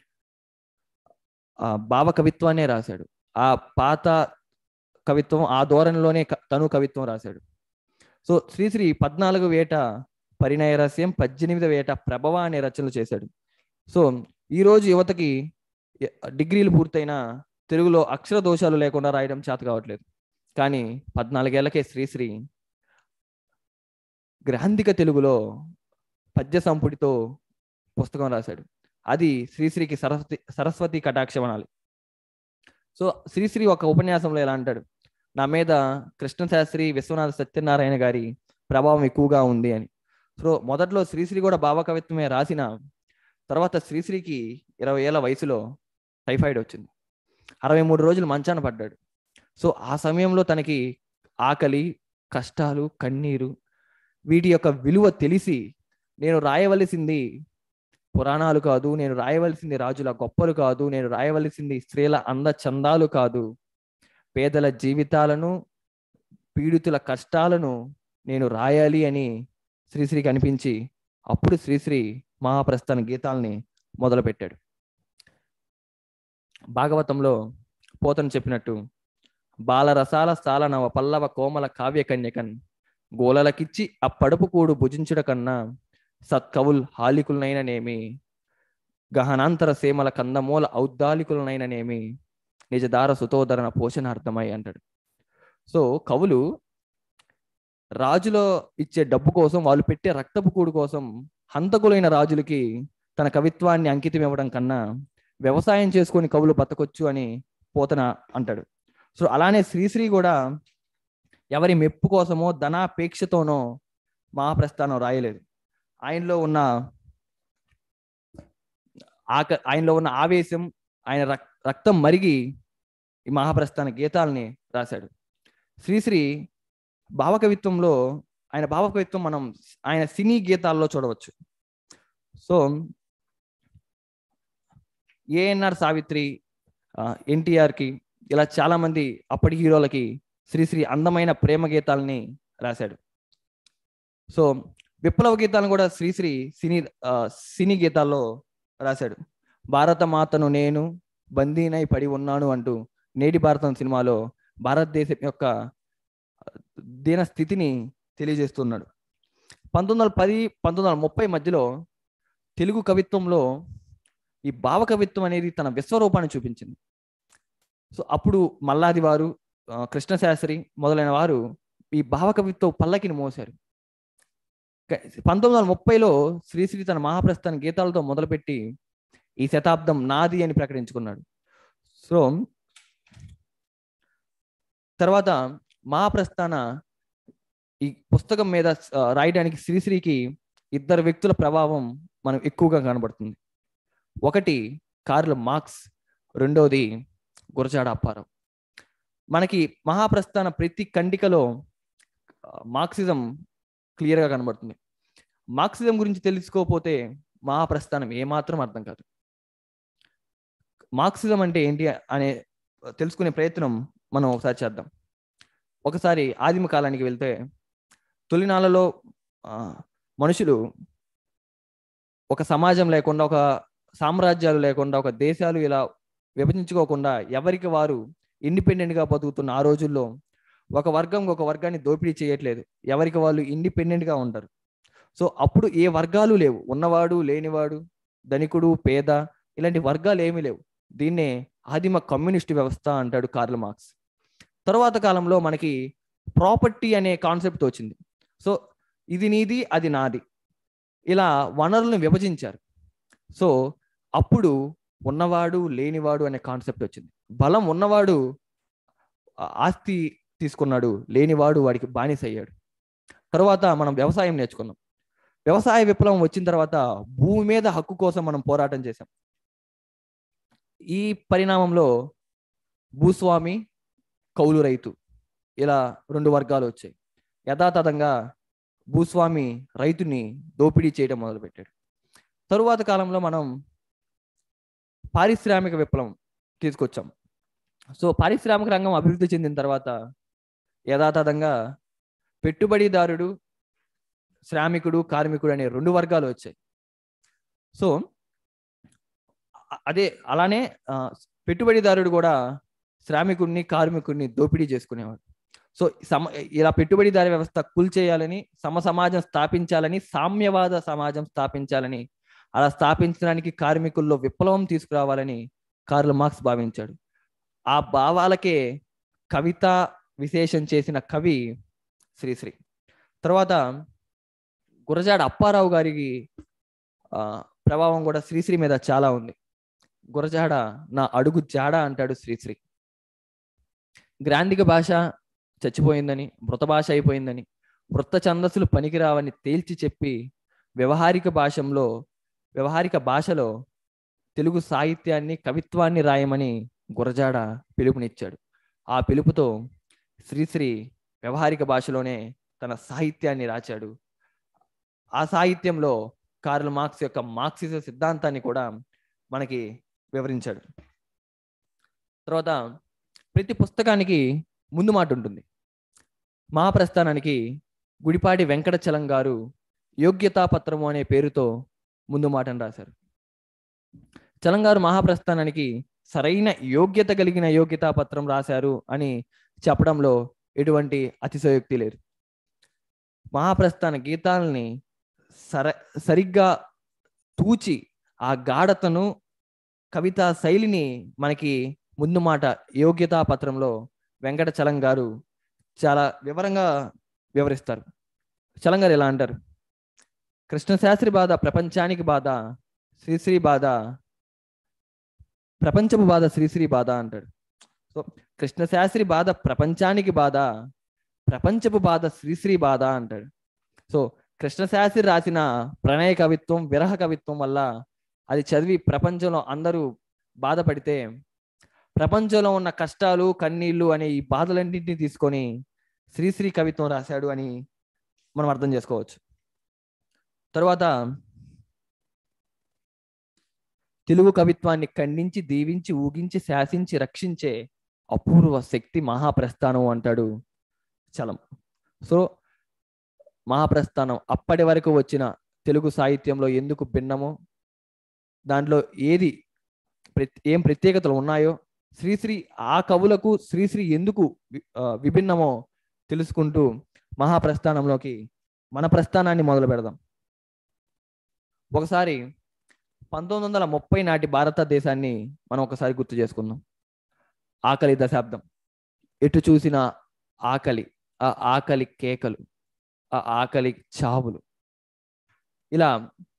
ఆ భావ కవిత్వాన్నే రాశాడు ఆ పాత కవిత్వం ఆ ధోరణిలోనే క- తను కవిత్వం రాశాడు సో శ్రీశ్రీ పద్నాలుగు వేట పరిణయ రహస్యం పద్దెనిమిది వేట ప్రభవ అనే రచనలు చేశాడు సో ఈరోజు యువతకి ఎ- డిగ్రీలు పూర్తయిన తెలుగులో అక్షర దోషాలు లేకుండా రాయడం చేత కావట్లేదు కానీ పద్నాలుగేళ్లకే శ్రీశ్రీ గ్రాంధిక తెలుగులో పద్య సంపుటితో పుస్తకం రాశాడు అది శ్రీశ్రీకి సరస్వతి సరస్వతి కటాక్షం అనాలి సో శ్రీశ్రీ ఒక ఉపన్యాసంలో ఎలా అంటాడు నా మీద కృష్ణశాస్త్రి విశ్వనాథ సత్యనారాయణ గారి ప్రభావం ఎక్కువగా ఉంది అని సో మొదట్లో శ్రీశ్రీ కూడా భావకవిత్వమే రాసిన తర్వాత శ్రీశ్రీకి ఇరవై ఏళ్ళ వయసులో టైఫాయిడ్ వచ్చింది అరవై మూడు రోజులు మంచాన పడ్డాడు సో ఆ సమయంలో తనకి ఆకలి కష్టాలు కన్నీరు వీటి యొక్క విలువ తెలిసి నేను రాయవలసింది పురాణాలు కాదు నేను రాయవలసింది రాజుల గొప్పలు కాదు నేను రాయవలసింది స్త్రీల అంద చందాలు కాదు పేదల జీవితాలను పీడితుల కష్టాలను నేను రాయాలి అని శ్రీశ్రీకి అనిపించి అప్పుడు శ్రీశ్రీ మహాప్రస్థాన గీతాల్ని మొదలుపెట్టాడు భాగవతంలో పోతను చెప్పినట్టు బాలరసాల సాల నవ పల్లవ కోమల కావ్య కన్యకన్ గోలలకిచ్చి ఆ పడుపు కూడు భుజించుట కన్నా సత్కవుల్ హాలికులనైననేమి గహనాంతర సేమల కందమూల ఔద్దాలికులనైననేమి నిజదార సుతోధరణ పోషణార్థమై అంటాడు సో కవులు రాజులో ఇచ్చే డబ్బు కోసం వాళ్ళు పెట్టే రక్తపు కూడు కోసం హంతకులైన రాజులకి తన కవిత్వాన్ని అంకితం ఇవ్వడం కన్నా వ్యవసాయం చేసుకొని కవులు బతకొచ్చు అని పోతన అంటాడు సో అలానే శ్రీశ్రీ కూడా ఎవరి మెప్పు కోసమో ధనాపేక్షతోనో మహాప్రస్థానం రాయలేదు ఆయనలో ఉన్న ఆక ఆయనలో ఉన్న ఆవేశం ఆయన రక్ రక్తం మరిగి ఈ మహాప్రస్థాన గీతాలని రాశాడు శ్రీశ్రీ భావకవిత్వంలో ఆయన భావకవిత్వం మనం ఆయన సినీ గీతాల్లో చూడవచ్చు సో ఏఎన్ఆర్ సావిత్రి ఎన్టీఆర్కి ఇలా చాలా మంది అప్పటి హీరోలకి శ్రీశ్రీ అందమైన ప్రేమ గీతాలని రాశాడు సో విప్లవ గీతాలను కూడా శ్రీశ్రీ సినీ ఆ, సినీ గీతాల్లో రాశాడు భారత మాతను నేను బందీనై పడి ఉన్నాను అంటూ నేటి భారతం సినిమాలో భారతదేశం యొక్క దీన స్థితిని తెలియజేస్తున్నాడు పంతొమ్మిది వందల పది పంతొమ్మిది వందల ముప్పై మధ్యలో తెలుగు కవిత్వంలో ఈ భావ కవిత్వం అనేది తన విశ్వరూపాన్ని చూపించింది సో అప్పుడు మల్లాది వారు ఆ, కృష్ణశాస్త్రి మొదలైన వారు ఈ భావ కవిత్వ పల్లకిని మోశారు క- పంతొమ్మిది వందల ముప్పైలో శ్రీశ్రీ తన మహాప్రస్థాన గీతాలతో మొదలుపెట్టి ఈ శతాబ్దం నాది అని ప్రకటించుకున్నాడు సో తర్వాత మహాప్రస్థాన ఈ పుస్తకం మీద ఆ, రాయడానికి శ్రీశ్రీకి ఇద్దరు వ్యక్తుల ప్రభావం మనం ఎక్కువగా కనబడుతుంది ఒకటి కార్ల్ మార్క్స్ రెండోది గురజాడ అప్పారావు మనకి మహాప్రస్థాన ప్రతి ఖండికలో ఆ, మార్క్సిజం క్లియర్గా కనబడుతుంది మార్క్సిజం గురించి తెలుసుకోకపోతే మహాప్రస్థానం ఏమాత్రం అర్థం కాదు మార్క్సిజం అంటే ఏంటి అనే తెలుసుకునే ప్రయత్నం మనం ఒకసారి చేద్దాం ఒకసారి ఆదిమ కాలానికి వెళ్తే తొలినాళ్ళలో ఆ, మనుషులు ఒక సమాజం లేకుండా ఒక సామ్రాజ్యాలు లేకుండా ఒక దేశాలు ఇలా విభజించుకోకుండా ఎవరికి వారు ఇండిపెండెంట్గా బతుకుతున్న ఆ రోజుల్లో ఒక వర్గం ఒక వర్గాన్ని దోపిడీ చేయట్లేదు ఎవరికి వాళ్ళు ఇండిపెండెంట్గా ఉంటారు సో అప్పుడు ఏ వర్గాలు లేవు ఉన్నవాడు లేనివాడు ధనికుడు పేద ఇలాంటి వర్గాలు ఏమీ లేవు దీన్నే ఆదిమ కమ్యూనిస్ట్ వ్యవస్థ అంటాడు కార్ల్ మార్క్స్ తర్వాత కాలంలో మనకి ప్రాపర్టీ అనే కాన్సెప్ట్ వచ్చింది సో ఇది నీది అది నాది ఇలా వనరులను విభజించారు సో అప్పుడు ఉన్నవాడు లేనివాడు అనే కాన్సెప్ట్ వచ్చింది బలం ఉన్నవాడు ఆ, ఆస్తి తీసుకున్నాడు లేనివాడు వాడికి బానిస అయ్యాడు తర్వాత మనం వ్యవసాయం నేర్చుకున్నాం వ్యవసాయ విప్లవం వచ్చిన తర్వాత భూమి మీద హక్కు కోసం మనం పోరాటం చేశాం ఈ పరిణామంలో భూస్వామి కౌలు రైతు ఇలా రెండు వర్గాలు వచ్చాయి యథాతథంగా భూస్వామి రైతుని దోపిడీ చేయడం మొదలుపెట్టాడు తరువాత కాలంలో మనం పారిశ్రామిక విప్లవం తీసుకొచ్చాం సో పారిశ్రామిక రంగం అభివృద్ధి చెందిన తర్వాత యథాతథంగా పెట్టుబడిదారుడు శ్రామికుడు కార్మికుడు అనే రెండు వర్గాలు వచ్చాయి సో అ- అదే అలానే ఆ, పెట్టుబడిదారుడు కూడా శ్రామికుడిని కార్మికుడిని దోపిడీ చేసుకునేవాడు సో సమ ఇలా పెట్టుబడిదారి వ్యవస్థ కూల్చేయాలని సమ సమాజం స్థాపించాలని సామ్యవాద సమాజం స్థాపించాలని అలా స్థాపించడానికి కార్మికుల్లో విప్లవం తీసుకురావాలని కార్ల్ మార్క్స్ భావించాడు ఆ భావాలకే కవిత విశేషం చేసిన కవి శ్రీశ్రీ తర్వాత గురజాడ అప్పారావు గారికి ఆ, ప్రభావం కూడా శ్రీశ్రీ మీద చాలా ఉంది గురజాడ నా అడుగు జాడ అంటాడు శ్రీశ్రీ గ్రాంధిక భాష చచ్చిపోయిందని మృత భాష అయిపోయిందని వృత్త ఛందస్సులు పనికిరావని తేల్చి చెప్పి వ్యవహారిక భాషంలో వ్యవహారిక భాషలో తెలుగు సాహిత్యాన్ని కవిత్వాన్ని రాయమని గురజాడ పిలుపునిచ్చాడు ఆ పిలుపుతో శ్రీశ్రీ వ్యవహారిక భాషలోనే తన సాహిత్యాన్ని రాచాడు ఆ సాహిత్యంలో కార్ల్ మార్క్స్ యొక్క మార్క్సిజ సిద్ధాంతాన్ని కూడా మనకి వివరించాడు తర్వాత ప్రతి పుస్తకానికి ముందు మాట ఉంటుంది మహాప్రస్థానానికి గుడిపాటి వెంకటచలం గారు యోగ్యతా పత్రము అనే పేరుతో ముందు మాటను రాశారు చలం గారు మహాప్రస్థానానికి సరైన యోగ్యత కలిగిన యోగ్యతా పత్రం రాశారు అని చెప్పడంలో ఎటువంటి అతిశయోక్తి లేదు మహాప్రస్థాన గీతాలని సర సరిగ్గా తూచి ఆ గాఢతను కవితా శైలిని మనకి ముందు మాట యోగ్యతా పత్రంలో వెంకట చలం గారు చాలా వివరంగా వివరిస్తారు చలం గారు ఎలా అంటారు కృష్ణశాస్త్రి బాధ ప్రపంచానికి బాధ శ్రీశ్రీ బాధ ప్రపంచపు బాధ శ్రీశ్రీ బాధ అంటాడు సో కృష్ణశాస్త్రి బాధ ప్రపంచానికి బాధ ప్రపంచపు బాధ శ్రీశ్రీ బాధ అంటాడు సో కృష్ణశాస్త్రి రాసిన ప్రణయ కవిత్వం విరహ కవిత్వం వల్ల అది చదివి ప్రపంచంలో అందరూ బాధపడితే ప్రపంచంలో ఉన్న కష్టాలు కన్నీళ్లు అనే ఈ బాధలన్నింటినీ తీసుకొని శ్రీశ్రీ కవిత్వం రాశాడు అని మనం అర్థం చేసుకోవచ్చు తరువాత తెలుగు కవిత్వాన్ని ఖండించి దీవించి ఊగించి శాసించి రక్షించే అపూర్వ శక్తి మహాప్రస్థానం అంటాడు చలం సో మహాప్రస్థానం అప్పటి వరకు వచ్చిన తెలుగు సాహిత్యంలో ఎందుకు భిన్నమో దాంట్లో ఏది ప్రత్- ఏం ప్రత్యేకతలు ఉన్నాయో శ్రీశ్రీ ఆ కవులకు శ్రీశ్రీ ఎందుకు వి- ఆ, విభిన్నమో తెలుసుకుంటూ మహాప్రస్థానంలోకి మన ప్రస్థానాన్ని మొదలు పెడదాం ఒకసారి పంతొమ్మిది వందల ముప్పై నాటి భారతదేశాన్ని మనం ఒకసారి గుర్తు చేసుకుందాం ఆకలి దశాబ్దం ఎటు చూసిన ఆకలి ఆ ఆకలి కేకలు ఆ ఆకలి చావులు ఇలా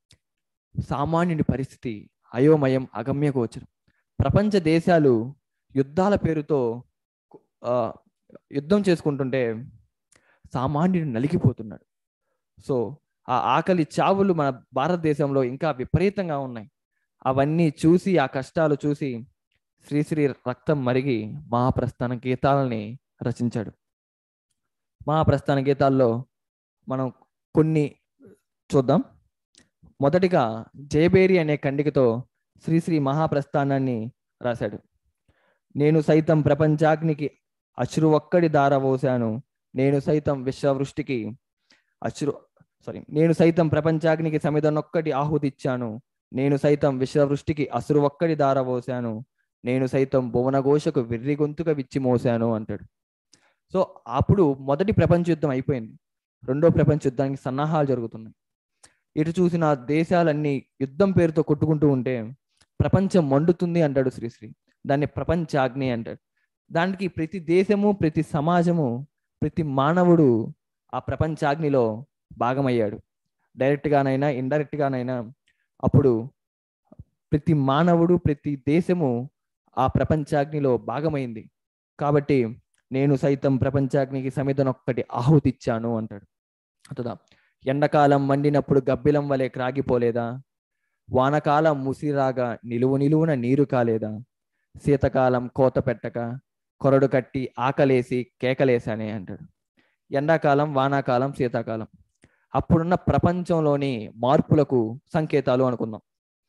సామాన్యుడి పరిస్థితి అయోమయం అగమ్య గోచరం ప్రపంచ దేశాలు యుద్ధాల పేరుతో ఆ, యుద్ధం చేసుకుంటుంటే సామాన్యుడు నలిగిపోతున్నాడు సో ఆ ఆకలి చావులు మన భారతదేశంలో ఇంకా విపరీతంగా ఉన్నాయి అవన్నీ చూసి ఆ కష్టాలు చూసి శ్రీశ్రీ రక్తం మరిగి మహాప్రస్థాన గీతాలని రచించాడు మహాప్రస్థాన గీతాల్లో మనం కొన్ని చూద్దాం మొదటిగా జయబేరి అనే ఖండికతో శ్రీశ్రీ మహాప్రస్థానాన్ని రాశాడు నేను సైతం ప్రపంచాగ్నికి అశ్రు ఒక్కడి దారవోశాను నేను సైతం విశ్వవృష్టికి అశ్రు సారీ నేను సైతం ప్రపంచాగ్నికి సమిధనొక్కటి ఆహుతిచ్చాను నేను సైతం విశ్వవృష్టికి అసురు ఒక్కడి దారవోశాను నేను సైతం భువనఘోషకు వెర్రి గొంతుక విచ్చి మోసాను అంటాడు సో అప్పుడు మొదటి ప్రపంచ యుద్ధం అయిపోయింది రెండో ప్రపంచ యుద్ధానికి సన్నాహాలు జరుగుతున్నాయి ఇటు చూసిన దేశాలన్నీ యుద్ధం పేరుతో కొట్టుకుంటూ ఉంటే ప్రపంచం మండుతుంది అంటాడు శ్రీశ్రీ దాన్ని ప్రపంచాగ్ని అంటాడు దానికి ప్రతి దేశము ప్రతి సమాజము ప్రతి మానవుడు ఆ ప్రపంచాగ్నిలో భాగమయ్యాడు డైరెక్ట్గానైనా ఇండైరెక్ట్గానైనా అప్పుడు ప్రతి మానవుడు ప్రతి దేశము ఆ ప్రపంచాగ్నిలో భాగమైంది కాబట్టి నేను సైతం ప్రపంచాగ్నికి సమిధనొక్కటి ఆహుతిచ్చాను అంటాడు అతదా ఎండాకాలం మండినప్పుడు గబ్బిలం వలె క్రాగిపోలేదా వానకాలం ముసిరాగా నిలువు నిలువున నీరు కాలేదా శీతకాలం కోత పెట్టక కొరడు కట్టి ఆకలేసి కేకలేసానే అంటాడు ఎండాకాలం వానాకాలం శీతాకాలం అప్పుడున్న ప్రపంచంలోని మార్పులకు సంకేతాలు అనుకుందాం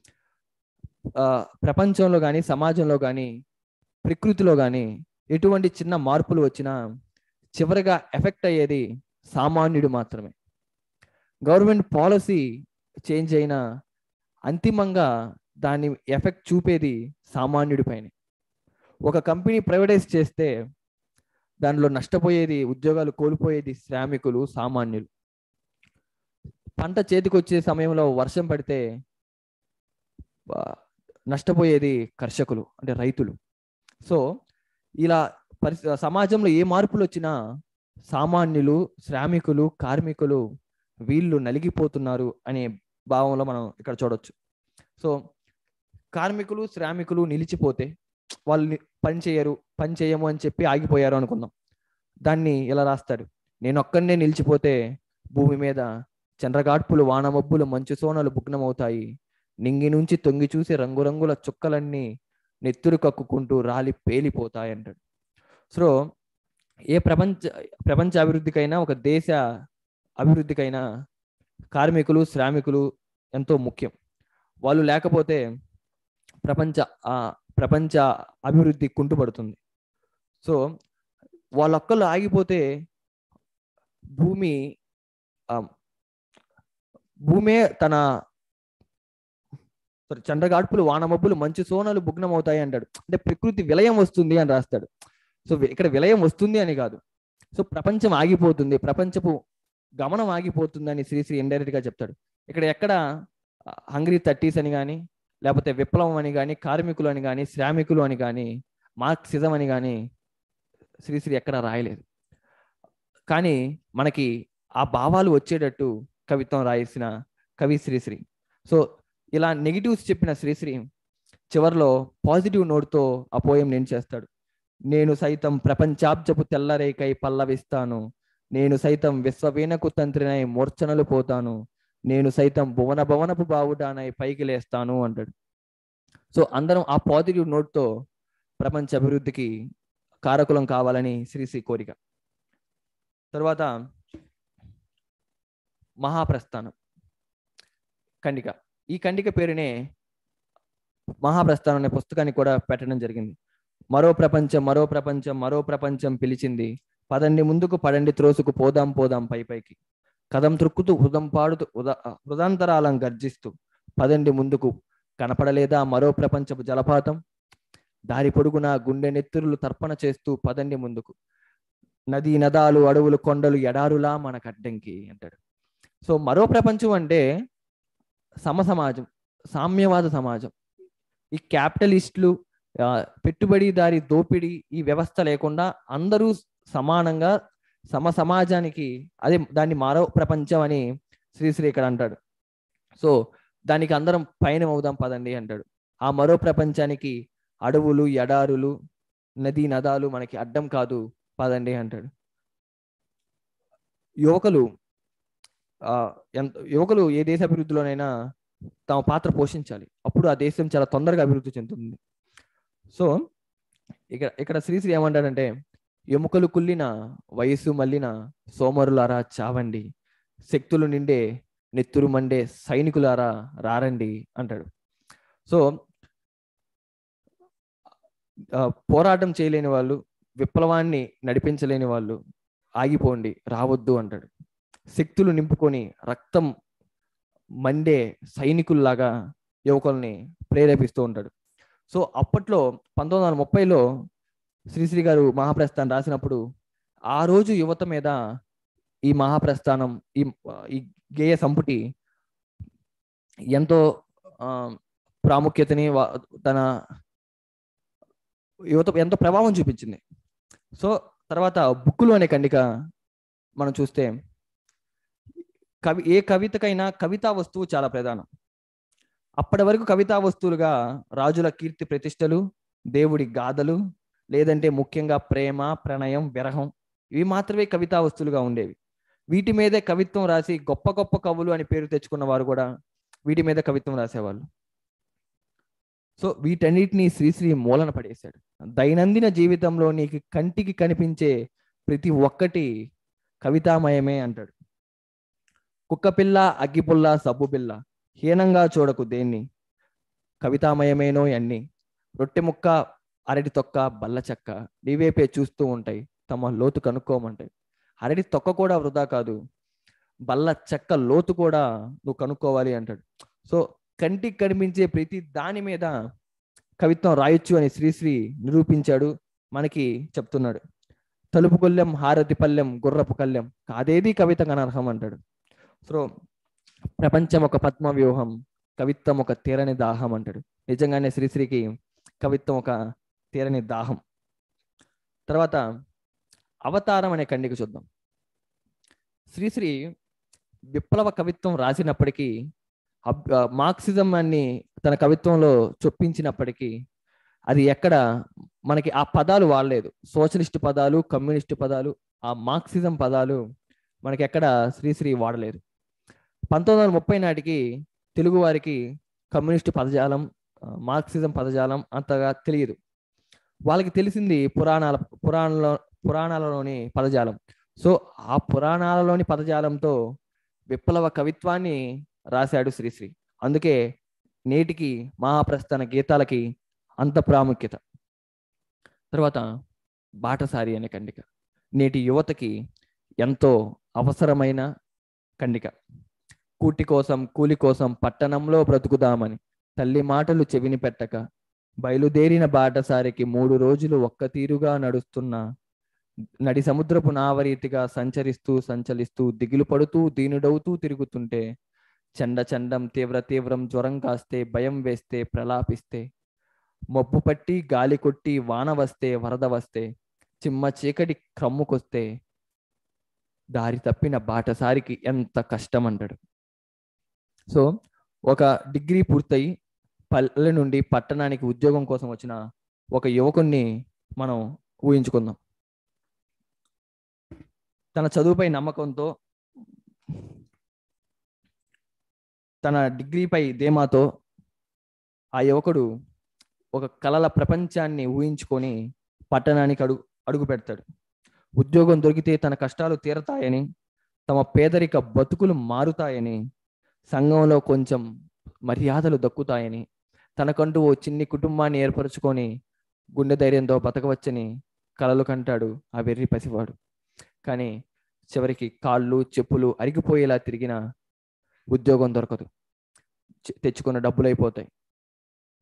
ఆ, ప్రపంచంలో కానీ సమాజంలో కానీ ప్రకృతిలో కానీ ఎటువంటి చిన్న మార్పులు వచ్చినా చివరిగా ఎఫెక్ట్ అయ్యేది సామాన్యుడు మాత్రమే గవర్నమెంట్ పాలసీ చేంజ్ అయినా అంతిమంగా దాని ఎఫెక్ట్ చూపేది సామాన్యుడి పైన ఒక కంపెనీ ప్రైవేటైజ్ చేస్తే దానిలో నష్టపోయేది ఉద్యోగాలు కోల్పోయేది శ్రామికులు సామాన్యులు పంట చేతికి వచ్చే సమయంలో వర్షం పడితే ఆ, నష్టపోయేది కర్షకులు అంటే రైతులు సో ఇలా పరిస్థితి సమాజంలో ఏ మార్పులు వచ్చినా సామాన్యులు శ్రామికులు కార్మికులు వీళ్ళు నలిగిపోతున్నారు అనే భావంలో మనం ఇక్కడ చూడొచ్చు సో కార్మికులు శ్రామికులు నిలిచిపోతే వాళ్ళు ని- పని చేయరు పని చేయము అని చెప్పి ఆగిపోయారు అనుకుందాం దాన్ని ఇలా రాస్తాడు నేను ఒక్కడనే నిలిచిపోతే భూమి మీద చంద్రగాడ్పులు వానమబ్బులు మంచు సోనలు భుగ్నమవుతాయి నింగి నుంచి తొంగి చూసి రంగురంగుల చుక్కలన్నీ నెత్తురు కక్కుకుంటూ రాలి పేలిపోతాయి అంటాడు సో ఏ ప్రపంచ ప్రపంచ అభివృద్ధికైనా ఒక దేశ అభివృద్ధికైనా కార్మికులు శ్రామికులు ఎంతో ముఖ్యం వాళ్ళు లేకపోతే ప్రపంచ ఆ ప్రపంచ అభివృద్ధి కుంటుపడుతుంది సో వాళ్ళొక్కళ్ళు ఆగిపోతే భూమి ఆ, భూమే తన sorry, చంద్రగాడ్పులు వానమబ్బులు మంచు సోనలు భుగ్నమవుతాయి అంటాడు అంటే ప్రకృతి విలయం వస్తుంది అని రాస్తాడు సో వి- ఇక్కడ విలయం వస్తుంది అని కాదు సో ప్రపంచం ఆగిపోతుంది ప్రపంచపు గమనం ఆగిపోతుంది అని శ్రీశ్రీ ఇండైరెక్ట్ గా చెప్తాడు ఇక్కడ ఎక్కడ హంగ్రీ థర్టీస్ అని కానీ లేకపోతే విప్లవం అని కానీ కార్మికులు అని కానీ శ్రామికులు అని కానీ మార్క్సిజం అని కానీ శ్రీశ్రీ ఎక్కడ రాయలేదు కానీ మనకి ఆ భావాలు వచ్చేటట్టు కవిత్వం రాయేసిన కవి శ్రీశ్రీ సో ఇలా నెగిటివ్స్ చెప్పిన శ్రీశ్రీ చివరిలో పాజిటివ్ నోట్తో ఆ పోయం నేను చేస్తాడు నేను సైతం ప్రపంచాబ్జపు తెల్లరేకై పల్లవిస్తాను నేను సైతం విశ్వవీణకు తంత్రినై మూర్ఛనలు పోతాను నేను సైతం భువన భవనపు బావుడానై పైకి లేస్తాను అంటాడు సో అందరం ఆ పాజిటివ్ నోట్తో ప్రపంచ అభివృద్ధికి కారకులం కావాలని శ్రీశ్రీ కోరిక తర్వాత మహాప్రస్థానం ఖండిక ఈ ఖండిక పేరునే మహాప్రస్థానం అనే పుస్తకాన్ని కూడా పెట్టడం జరిగింది మరో ప్రపంచం మరో ప్రపంచం మరో ప్రపంచం పిలిచింది పదండి ముందుకు పడండి త్రోసుకు పోదాం పోదాం పై పైకి కదం త్రుక్కుతూ హృదం పాడుతూ హృద హృదాంతరాలం గర్జిస్తూ పదండి ముందుకు కనపడలేదా మరో ప్రపంచపు జలపాతం దారి పొడుగున గుండె నెత్తురులు తర్పణ చేస్తూ పదండి ముందుకు నది నదాలు అడవులు కొండలు ఎడారులా మనకు అడ్డంకి అంటాడు సో మరో ప్రపంచం అంటే సమ సమాజం సామ్యవాద సమాజం ఈ క్యాపిటలిస్టులు ఆ, పెట్టుబడిదారి దోపిడీ ఈ వ్యవస్థ లేకుండా అందరూ సమానంగా సమ సమాజానికి అదే దాన్ని మరో ప్రపంచం అని శ్రీశ్రీ ఇక్కడ అంటాడు సో దానికి అందరం పయనం అవుదాం పదండి అంటాడు ఆ మరో ప్రపంచానికి అడవులు ఎడారులు నదీ నదాలు మనకి అడ్డం కాదు పదండి అంటాడు యువకులు ఆ, ఎంత యువకులు ఏ దేశ అభివృద్ధిలోనైనా తమ పాత్ర పోషించాలి అప్పుడు ఆ దేశం చాలా తొందరగా అభివృద్ధి చెందుతుంది సో ఇక్కడ ఇక్కడ శ్రీశ్రీ ఏమంటాడంటే ఎముకలు కుల్లిన వయస్సు మళ్ళిన సోమరులారా చావండి శక్తులు నిండే నెత్తురు మండే సైనికులారా రారండి అంటాడు సో ఆ, పోరాటం చేయలేని వాళ్ళు విప్లవాన్ని నడిపించలేని వాళ్ళు ఆగిపోండి రావద్దు అంటాడు శక్తులు నింపుకొని రక్తం మండే సైనికుల్లాగా యువకుల్ని ప్రేరేపిస్తూ ఉంటాడు సో అప్పట్లో పంతొమ్మిది వందల ముప్పైలో శ్రీశ్రీ గారు మహాప్రస్థానం రాసినప్పుడు ఆ రోజు యువత మీద ఈ మహాప్రస్థానం ఈ ఈ గేయ సంపుటి ఎంతో ఆ, ప్రాముఖ్యతని వా- తన యువత ఎంతో ప్రభావం చూపించింది సో తర్వాత బుక్కులు అనే కండిక మనం చూస్తే కవి ఏ కవితకైనా కవితా వస్తువు చాలా ప్రధానం అప్పటి వరకు కవితా వస్తువులుగా రాజుల కీర్తి ప్రతిష్టలు దేవుడి గాథలు లేదంటే ముఖ్యంగా ప్రేమ ప్రణయం విరహం ఇవి మాత్రమే కవితా వస్తువులుగా ఉండేవి వీటి మీదే కవిత్వం రాసి గొప్ప గొప్ప కవులు అని పేరు తెచ్చుకున్న వారు కూడా వీటి మీద కవిత్వం రాసేవాళ్ళు సో వీటన్నిటిని శ్రీశ్రీ మూలన పడేశాడు దైనందిన జీవితంలో నీకు కంటికి కనిపించే ప్రతి ఒక్కటి కవితామయమే అంటాడు కుక్కపిల్ల అగ్గిపుల్ల సబ్బుపిల్ల హీనంగా చూడకు దేన్ని కవితామయమేనో అన్ని రొట్టె ముక్క అరటి తొక్క బల్ల చెక్క నీవేపే చూస్తూ ఉంటాయి తమ లోతు కనుక్కోమంటాయి అరటి తొక్క కూడా వృధా కాదు బల్ల చెక్క లోతు కూడా నువ్వు కనుక్కోవాలి అంటాడు సో కంటికి కనిపించే ప్రతి దాని మీద కవిత్వం రాయొచ్చు అని శ్రీశ్రీ నిరూపించాడు మనకి చెప్తున్నాడు తలుపు కొల్లెం హారతి పల్లెం గుర్రపు కల్లెం కాదేది కవిత అనర్హం అంటాడు సో ప్రపంచం ఒక పద్మ వ్యూహం కవిత్వం ఒక తీరని దాహం అంటాడు నిజంగానే శ్రీశ్రీకి కవిత్వం ఒక తీరని దాహం తర్వాత అవతారం అనే కండికి చూద్దాం శ్రీశ్రీ విప్లవ కవిత్వం రాసినప్పటికీ అబ్- ఆ, మార్క్సిజం అన్ని తన కవిత్వంలో చొప్పించినప్పటికీ అది ఎక్కడ మనకి ఆ పదాలు వాడలేదు సోషలిస్ట్ పదాలు కమ్యూనిస్ట్ పదాలు ఆ మార్క్సిజం పదాలు మనకి ఎక్కడ శ్రీశ్రీ వాడలేదు పంతొమ్మిది వందల ముప్పై నాటికి తెలుగు వారికి కమ్యూనిస్ట్ పదజాలం ఆ, మార్క్సిజం పదజాలం అంతగా తెలియదు వాళ్ళకి తెలిసింది పురాణాల పురాణంలో పురాణాలలోని పదజాలం సో ఆ పురాణాలలోని పదజాలంతో విప్లవ కవిత్వాన్ని రాశాడు శ్రీశ్రీ అందుకే నేటికి మహాప్రస్థాన గీతాలకి అంత ప్రాముఖ్యత తర్వాత బాటసారి అనే కండిక నేటి యువతకి ఎంతో అవసరమైన కండిక కూటి కోసం కూలి కోసం పట్టణంలో బ్రతుకుదామని తల్లి మాటలు చెవిని పెట్టక బయలుదేరిన బాటసారికి మూడు రోజులు ఒక్క తీరుగా నడుస్తున్న నడి సముద్రపు నావరీతిగా సంచరిస్తూ సంచలిస్తూ దిగులు పడుతూ దీనుడవుతూ తిరుగుతుంటే చండ చండం తీవ్ర తీవ్రం జ్వరం కాస్తే భయం వేస్తే ప్రలాపిస్తే మబ్బు పట్టి గాలి కొట్టి వాన వస్తే వరద వస్తే చిమ్మ చీకటి క్రమ్ముకొస్తే దారి తప్పిన బాటసారికి ఎంత కష్టం అంటాడు సో ఒక డిగ్రీ పూర్తయి పల్లె నుండి పట్టణానికి ఉద్యోగం కోసం వచ్చిన ఒక యువకుణ్ణి మనం ఊహించుకుందాం తన చదువుపై నమ్మకంతో తన డిగ్రీపై ధీమాతో ఆ యువకుడు ఒక కలల ప్రపంచాన్ని ఊహించుకొని పట్టణానికి అడుగు అడుగు పెడతాడు ఉద్యోగం దొరికితే తన కష్టాలు తీరతాయని తమ పేదరిక బతుకులు మారుతాయని సంఘంలో కొంచెం మర్యాదలు దక్కుతాయని తనకంటూ ఓ చిన్ని కుటుంబాన్ని ఏర్పరచుకొని గుండె ధైర్యంతో బతకవచ్చని కలలు కంటాడు ఆ వెర్రి పసివాడు కానీ చివరికి కాళ్ళు చెప్పులు అరిగిపోయేలా తిరిగిన ఉద్యోగం దొరకదు చె- తెచ్చుకున్న డబ్బులు అయిపోతాయి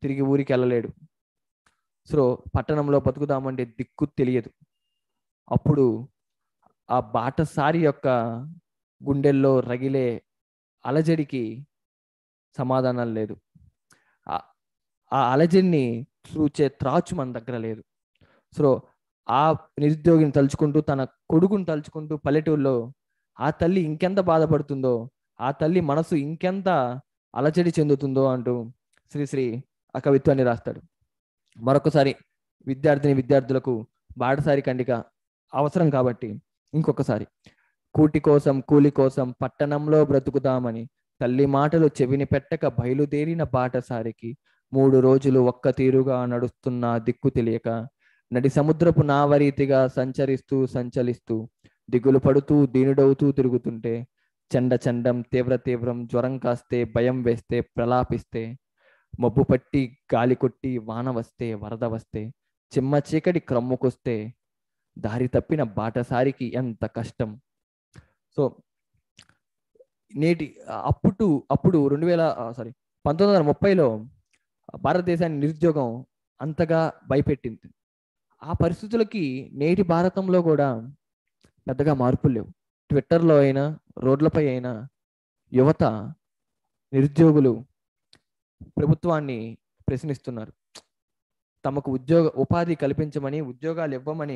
తిరిగి ఊరికి వెళ్ళలేడు సో పట్టణంలో బతుకుదామంటే దిక్కు తెలియదు అప్పుడు ఆ బాటసారి యొక్క గుండెల్లో రగిలే అలజడికి సమాధానం లేదు ఆ- ఆ అలజడిని చూచే త్రాచు మన దగ్గర లేదు సో ఆ నిరుద్యోగిని తలుచుకుంటూ తన కొడుకుని తలుచుకుంటూ పల్లెటూరులో ఆ తల్లి ఇంకెంత బాధపడుతుందో ఆ తల్లి మనసు ఇంకెంత అలజడి చెందుతుందో అంటూ శ్రీశ్రీ ఆ కవిత్వాన్ని రాస్తాడు మరొకసారి విద్యార్థిని విద్యార్థులకు బాటసారి కండిక అవసరం కాబట్టి ఇంకొకసారి కూటి కోసం కూలి కోసం పట్టణంలో బ్రతుకుదామని తల్లి మాటలు చెవిని పెట్టక బయలుదేరిన బాటసారికి మూడు రోజులు ఒక్క తీరుగా నడుస్తున్న దిక్కు తెలియక నడి సముద్రపు నావరీతిగా సంచరిస్తూ సంచలిస్తూ దిగులు పడుతూ దీనుడవుతూ తిరుగుతుంటే చండ చండం తీవ్ర తీవ్రం జ్వరం కాస్తే భయం వేస్తే ప్రలాపిస్తే మబ్బు పట్టి గాలి కొట్టి వాన వస్తే వరద వస్తే చిమ్మ చీకటి క్రమ్ముకొస్తే దారి తప్పిన బాటసారికి ఎంత కష్టం సో నేటి అప్పుడు అప్పుడు రెండు వేల సారీ పంతొమ్మిది వందల ముప్పైలో భారతదేశాన్ని నిరుద్యోగం అంతగా భయపెట్టింది ఆ పరిస్థితులకి నేటి భారతంలో కూడా పెద్దగా మార్పులు లేవు ట్విట్టర్లో అయినా రోడ్లపై అయినా యువత నిరుద్యోగులు ప్రభుత్వాన్ని ప్రశ్నిస్తున్నారు తమకు ఉద్యోగ ఉపాధి కల్పించమని ఉద్యోగాలు ఇవ్వమని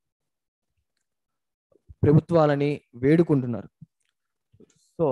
ప్రభుత్వాలని వేడుకుంటున్నారు సో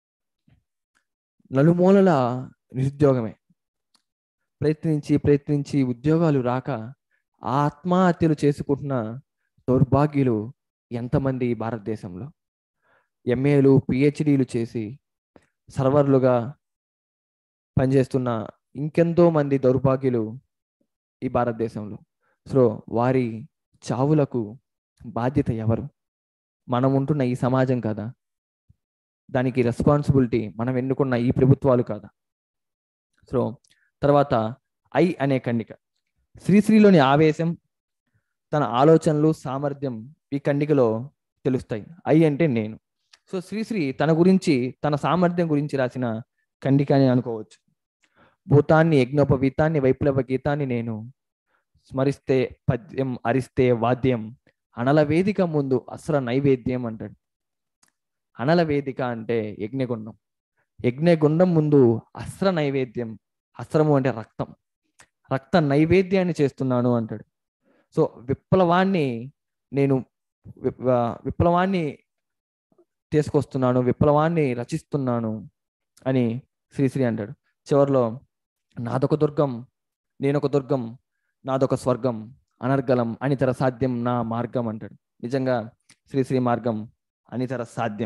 నలుమూలల నిరుద్యోగమే ప్రయత్నించి ప్రయత్నించి ఉద్యోగాలు రాక ఆత్మహత్యలు చేసుకుంటున్న దౌర్భాగ్యులు ఎంతమంది ఈ భారతదేశంలో ఎంఏలు పిహెచ్డీలు చేసి సర్వర్లుగా పనిచేస్తున్న ఇంకెంతో మంది దౌర్భాగ్యులు ఈ భారతదేశంలో సో వారి చావులకు బాధ్యత ఎవరు మనం ఉంటున్న ఈ సమాజం కదా దానికి రెస్పాన్సిబిలిటీ మనం ఎన్నుకున్న ఈ ప్రభుత్వాలు కాదా సో తర్వాత ఐ అనే కన్నిక శ్రీశ్రీలోని ఆవేశం తన ఆలోచనలు సామర్థ్యం ఈ కన్నికలో తెలుస్తాయి ఐ అంటే నేను సో శ్రీశ్రీ తన గురించి తన సామర్థ్యం గురించి రాసిన కండిక అని అనుకోవచ్చు భూతాన్ని యజ్ఞోపవీతాన్ని వైప్లవ గీతాన్ని నేను స్మరిస్తే పద్యం అరిస్తే వాద్యం అనల వేదిక ముందు అస్ర నైవేద్యం అంటాడు అనల వేదిక అంటే యజ్ఞగుండం యజ్ఞగుండం ముందు అస్త్ర నైవేద్యం అస్త్రము అంటే రక్తం రక్త నైవేద్యాన్ని చేస్తున్నాను అంటాడు సో విప్లవాన్ని నేను విప్- వ- విప్లవాన్ని తీసుకొస్తున్నాను విప్లవాన్ని రచిస్తున్నాను అని శ్రీశ్రీ అంటాడు చివరిలో నాదొక దుర్గం నేనొక దుర్గం నాదొక స్వర్గం అనర్గలం అనితర సాధ్యం నా మార్గం అంటాడు నిజంగా శ్రీశ్రీ మార్గం అనితర సాధ్యం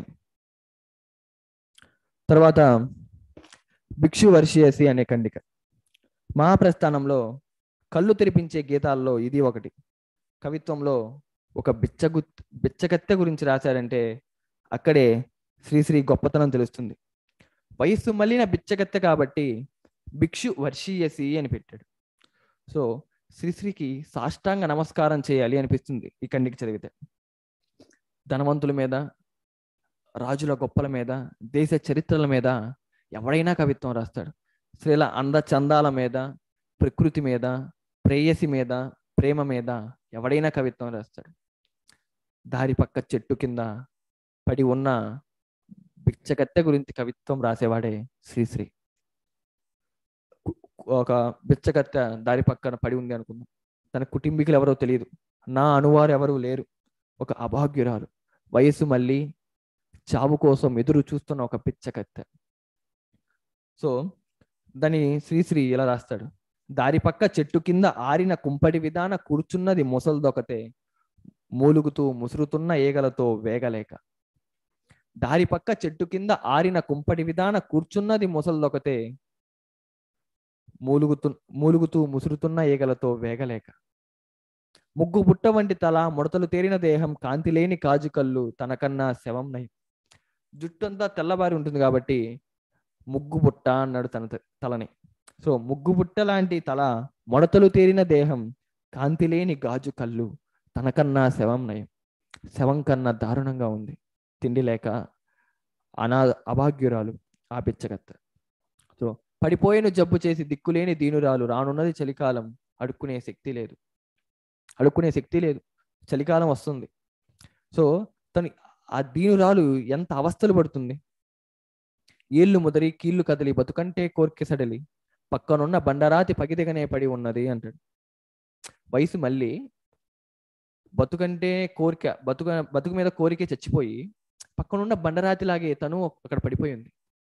తర్వాత భిక్షు వర్షియసి అనే ఖండిక మహాప్రస్థానంలో కళ్ళు తెరిపించే గీతాల్లో ఇది ఒకటి కవిత్వంలో ఒక బిచ్చగు బిచ్చకత్తె గురించి రాశారంటే అక్కడే శ్రీశ్రీ గొప్పతనం తెలుస్తుంది వయస్సు మళ్ళిన బిచ్చకత్తె కాబట్టి భిక్షు వర్షీయసి అని పెట్టాడు సో శ్రీశ్రీకి సాష్టాంగ నమస్కారం చేయాలి అనిపిస్తుంది ఈ కండికి చదివితే ధనవంతుల మీద రాజుల గొప్పల మీద దేశ చరిత్రల మీద ఎవడైనా కవిత్వం రాస్తాడు స్త్రీల అంద చందాల మీద ప్రకృతి మీద ప్రేయసి మీద ప్రేమ మీద ఎవడైనా కవిత్వం రాస్తాడు దారి పక్క చెట్టు కింద పడి ఉన్న బిచ్చగత్తె గురించి కవిత్వం రాసేవాడే శ్రీశ్రీ కు- ఒక బిచ్చగత్తె దారి పక్కన పడి ఉంది అనుకుందాం తన కుటుంబీకులు ఎవరో తెలియదు నా అనువారు ఎవరు లేరు ఒక అభాగ్యురాలు వయసు మళ్ళీ చావు కోసం ఎదురు చూస్తున్న ఒక పిచ్చకత్తె సో దాని శ్రీశ్రీ ఇలా రాస్తాడు దారి పక్క చెట్టు కింద ఆరిన కుంపటి విధాన కూర్చున్నది మొసల్దొకతే మూలుగుతూ ముసురుతున్న ఏగలతో వేగలేక దారి పక్క చెట్టు కింద ఆరిన కుంపటి విధాన కూర్చున్నది మొసల్దొకతే మూలుగుతూ మూలుగుతూ ముసురుతున్న ఏగలతో వేగలేక ముగ్గు బుట్ట వంటి తల ముడతలు తేరిన దేహం కాంతి లేని కాజు కళ్ళు తనకన్నా శవం నయం జుట్టంతా తెల్లబారి ఉంటుంది కాబట్టి ముగ్గు బుట్ట అన్నాడు తన త- తలని సో ముగ్గు బుట్ట లాంటి తల ముడతలు తేరిన దేహం కాంతి లేని గాజు కళ్ళు తనకన్నా శవం నయం శవం కన్నా దారుణంగా ఉంది తిండి లేక అనా అభాగ్యురాలు ఆ బిచ్చగత్త సో పడిపోయిన జబ్బు చేసి దిక్కులేని దీనురాలు రానున్నది చలికాలం అడుక్కునే శక్తి లేదు అడుక్కునే శక్తి లేదు చలికాలం వస్తుంది సో తను ఆ దీనురాలు ఎంత అవస్థలు పడుతుంది ఏళ్ళు ముదరి కీళ్ళు కదిలి బతుకంటే కోర్కె సడలి పక్కనున్న బండరాతి పగిదిగనే పడి ఉన్నది అంటాడు వయసు మళ్ళీ బతుకంటే కోరిక బతుక బతుకు మీద కోరికే చచ్చిపోయి పక్కనున్న బండరాతిలాగే తను అక్కడ పడిపోయింది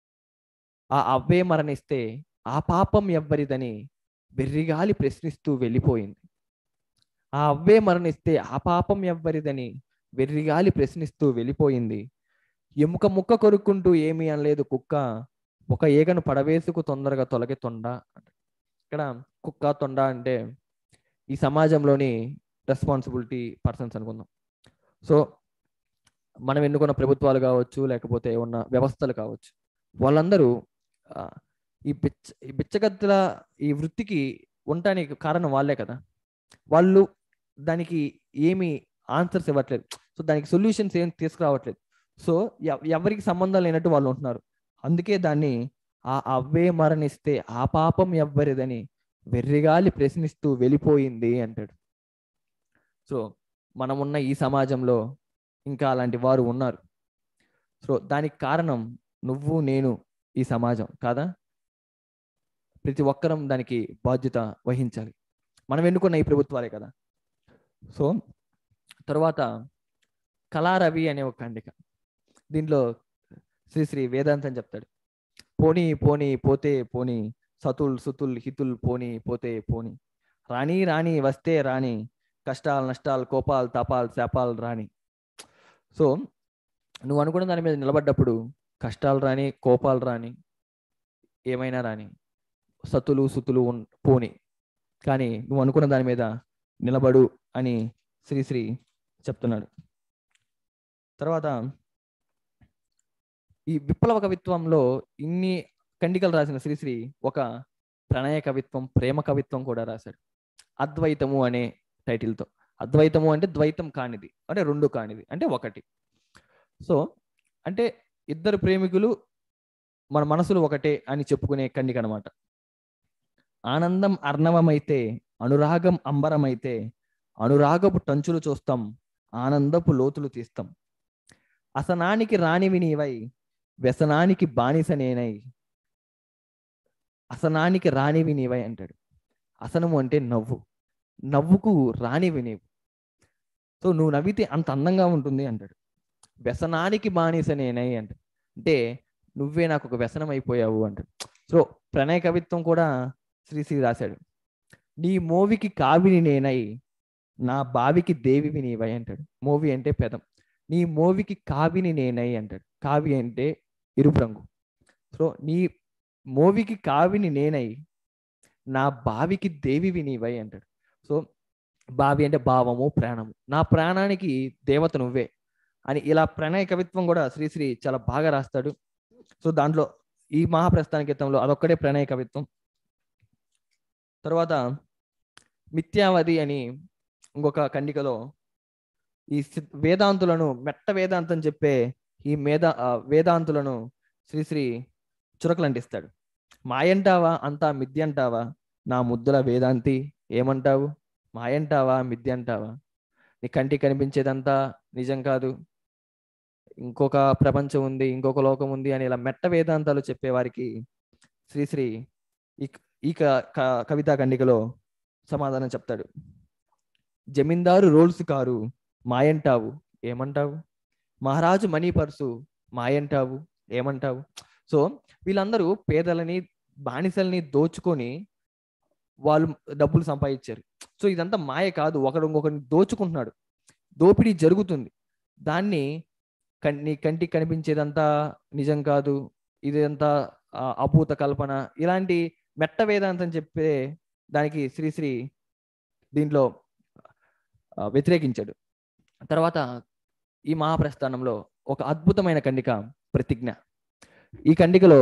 ఆ అవ్వే మరణిస్తే ఆ పాపం ఎవ్వరిదని వెర్రిగాలి ప్రశ్నిస్తూ వెళ్ళిపోయింది ఆ అవ్వే మరణిస్తే ఆ పాపం ఎవ్వరిదని వెర్రిగాలి ప్రశ్నిస్తూ వెళ్ళిపోయింది ఎముక ముక్క కొరుక్కుంటూ ఏమీ అనలేదు కుక్క ఒక ఏగను పడవేసుకు తొందరగా తొలగి తొండ ఇక్కడ కుక్క తొండ అంటే ఈ సమాజంలోని రెస్పాన్సిబిలిటీ పర్సన్స్ అనుకుందాం సో మనం ఎన్నుకున్న ప్రభుత్వాలు కావచ్చు లేకపోతే ఉన్న వ్యవస్థలు కావచ్చు వాళ్ళందరూ ఆ, ఈ బిచ్చ ఈ బిచ్చగత్తుల ఈ వృత్తికి ఉండటానికి కారణం వాళ్ళే కదా వాళ్ళు దానికి ఏమి ఆన్సర్స్ ఇవ్వట్లేదు సో దానికి సొల్యూషన్స్ ఏం తీసుకురావట్లేదు సో ఎవ- ఎవరికి సంబంధం లేనట్టు వాళ్ళు ఉంటున్నారు అందుకే దాన్ని ఆ అవ్వే మరణిస్తే ఆ పాపం ఎవ్వరిదని వెర్రిగాలి ప్రశ్నిస్తూ వెళ్ళిపోయింది అంటాడు సో మనమున్న ఈ సమాజంలో ఇంకా అలాంటి వారు ఉన్నారు సో దానికి కారణం నువ్వు నేను ఈ సమాజం కాదా ప్రతి ఒక్కరం దానికి బాధ్యత వహించాలి మనం ఎన్నుకున్న ఈ ప్రభుత్వాలే కదా సో తర్వాత కళారవి అనే ఒక ఖండిక దీంట్లో శ్రీ శ్రీ వేదాంతం చెప్తాడు పోనీ పోనీ పోతే పోనీ సతుల్ సుతుల్ హితుల్ పోనీ పోతే పోనీ రాణి రాణి వస్తే రాణి కష్టాలు నష్టాలు కోపాలు తపాలు శాపాలు రాణి సో నువ్వు అనుకున్న దాని మీద నిలబడ్డప్పుడు కష్టాలు రాని కోపాలు రాని ఏమైనా రాని సతులు సుతులు ఉన్- పోని కానీ నువ్వు అనుకున్న దాని మీద నిలబడు అని శ్రీశ్రీ చెప్తున్నాడు తర్వాత ఈ విప్లవ కవిత్వంలో ఇన్ని ఖండికలు రాసిన శ్రీశ్రీ ఒక ప్రణయ కవిత్వం ప్రేమ కవిత్వం కూడా రాశాడు అద్వైతము అనే టైటిల్తో అద్వైతము అంటే ద్వైతం కానిది అంటే రెండు కానిది అంటే ఒకటి సో అంటే ఇద్దరు ప్రేమికులు మన మనసులు ఒకటే అని చెప్పుకునే ఖండిక అనమాట ఆనందం అర్ణవమైతే అనురాగం అంబరమైతే అనురాగపు టంచులు చూస్తాం ఆనందపు లోతులు తీస్తాం అసనానికి రానివి నీవై వ్యసనానికి బానిస నేనై అసనానికి రానివి నీవై అంటాడు అసనము అంటే నవ్వు నవ్వుకు రానివి నీవు సో నువ్వు నవ్వితే అంత అందంగా ఉంటుంది అంటాడు వ్యసనానికి బానిస నేనై అంట అంటే నువ్వే నాకు ఒక వ్యసనం అయిపోయావు అంటాడు సో ప్రణయ కవిత్వం కూడా శ్రీశ్రీ రాశాడు నీ మోవికి కావిని నేనై నా బావికి దేవివి నీవై అంటాడు మోవి అంటే పెదం నీ మోవికి కావిని నేనై అంటాడు కావి అంటే ఇరుపు రంగు సో నీ మోవికి కావిని నేనై నా బావికి దేవివి నీవై అంటాడు సో బావి అంటే భావము ప్రాణము నా ప్రాణానికి దేవత నువ్వే అని ఇలా ప్రణయ కవిత్వం కూడా శ్రీశ్రీ చాలా బాగా రాస్తాడు సో దాంట్లో ఈ మహాప్రస్థాన గీతంలో అదొక్కడే ప్రణయ కవిత్వం తర్వాత మిథ్యావధి అని ఇంకొక ఖండికలో ఈ సిద్- వేదాంతులను మెట్ట వేదాంతం చెప్పే ఈ మేధా ఆ, వేదాంతులను శ్రీశ్రీ చురకలంటిస్తాడు మాయంటావా అంతా మిథ్య అంటావా నా ముద్దుల వేదాంతి ఏమంటావు మాయంటావా మిథ్య అంటావా నీ కంటికి కనిపించేదంతా నిజం కాదు ఇంకొక ప్రపంచం ఉంది ఇంకొక లోకం ఉంది అని ఇలా మెట్ట వేదాంతాలు చెప్పే వారికి శ్రీశ్రీ ఈ ఈ క- క- కవితా ఖండికలో సమాధానం చెప్తాడు జమీందారు రోల్స్ కారు మాయంటావు ఏమంటావు మహారాజు మనీ పర్సు మాయంటావు ఏమంటావు సో వీళ్ళందరూ పేదలని బానిసల్ని దోచుకొని వాళ్ళు డబ్బులు సంపాదించారు సో ఇదంతా మాయ కాదు ఒకడు ఇంకొకరిని దోచుకుంటున్నాడు దోపిడీ జరుగుతుంది దాన్ని కన్- నీ కంటికి కనిపించేదంతా నిజం కాదు ఇదంతా ఆ, అభూత కల్పన ఇలాంటి మెట్ట వేదాంతం చెప్పే దానికి శ్రీశ్రీ దీంట్లో ఆ, వ్యతిరేకించాడు తర్వాత ఈ మహాప్రస్థానంలో ఒక అద్భుతమైన ఖండిక ప్రతిజ్ఞ ఈ ఖండికలో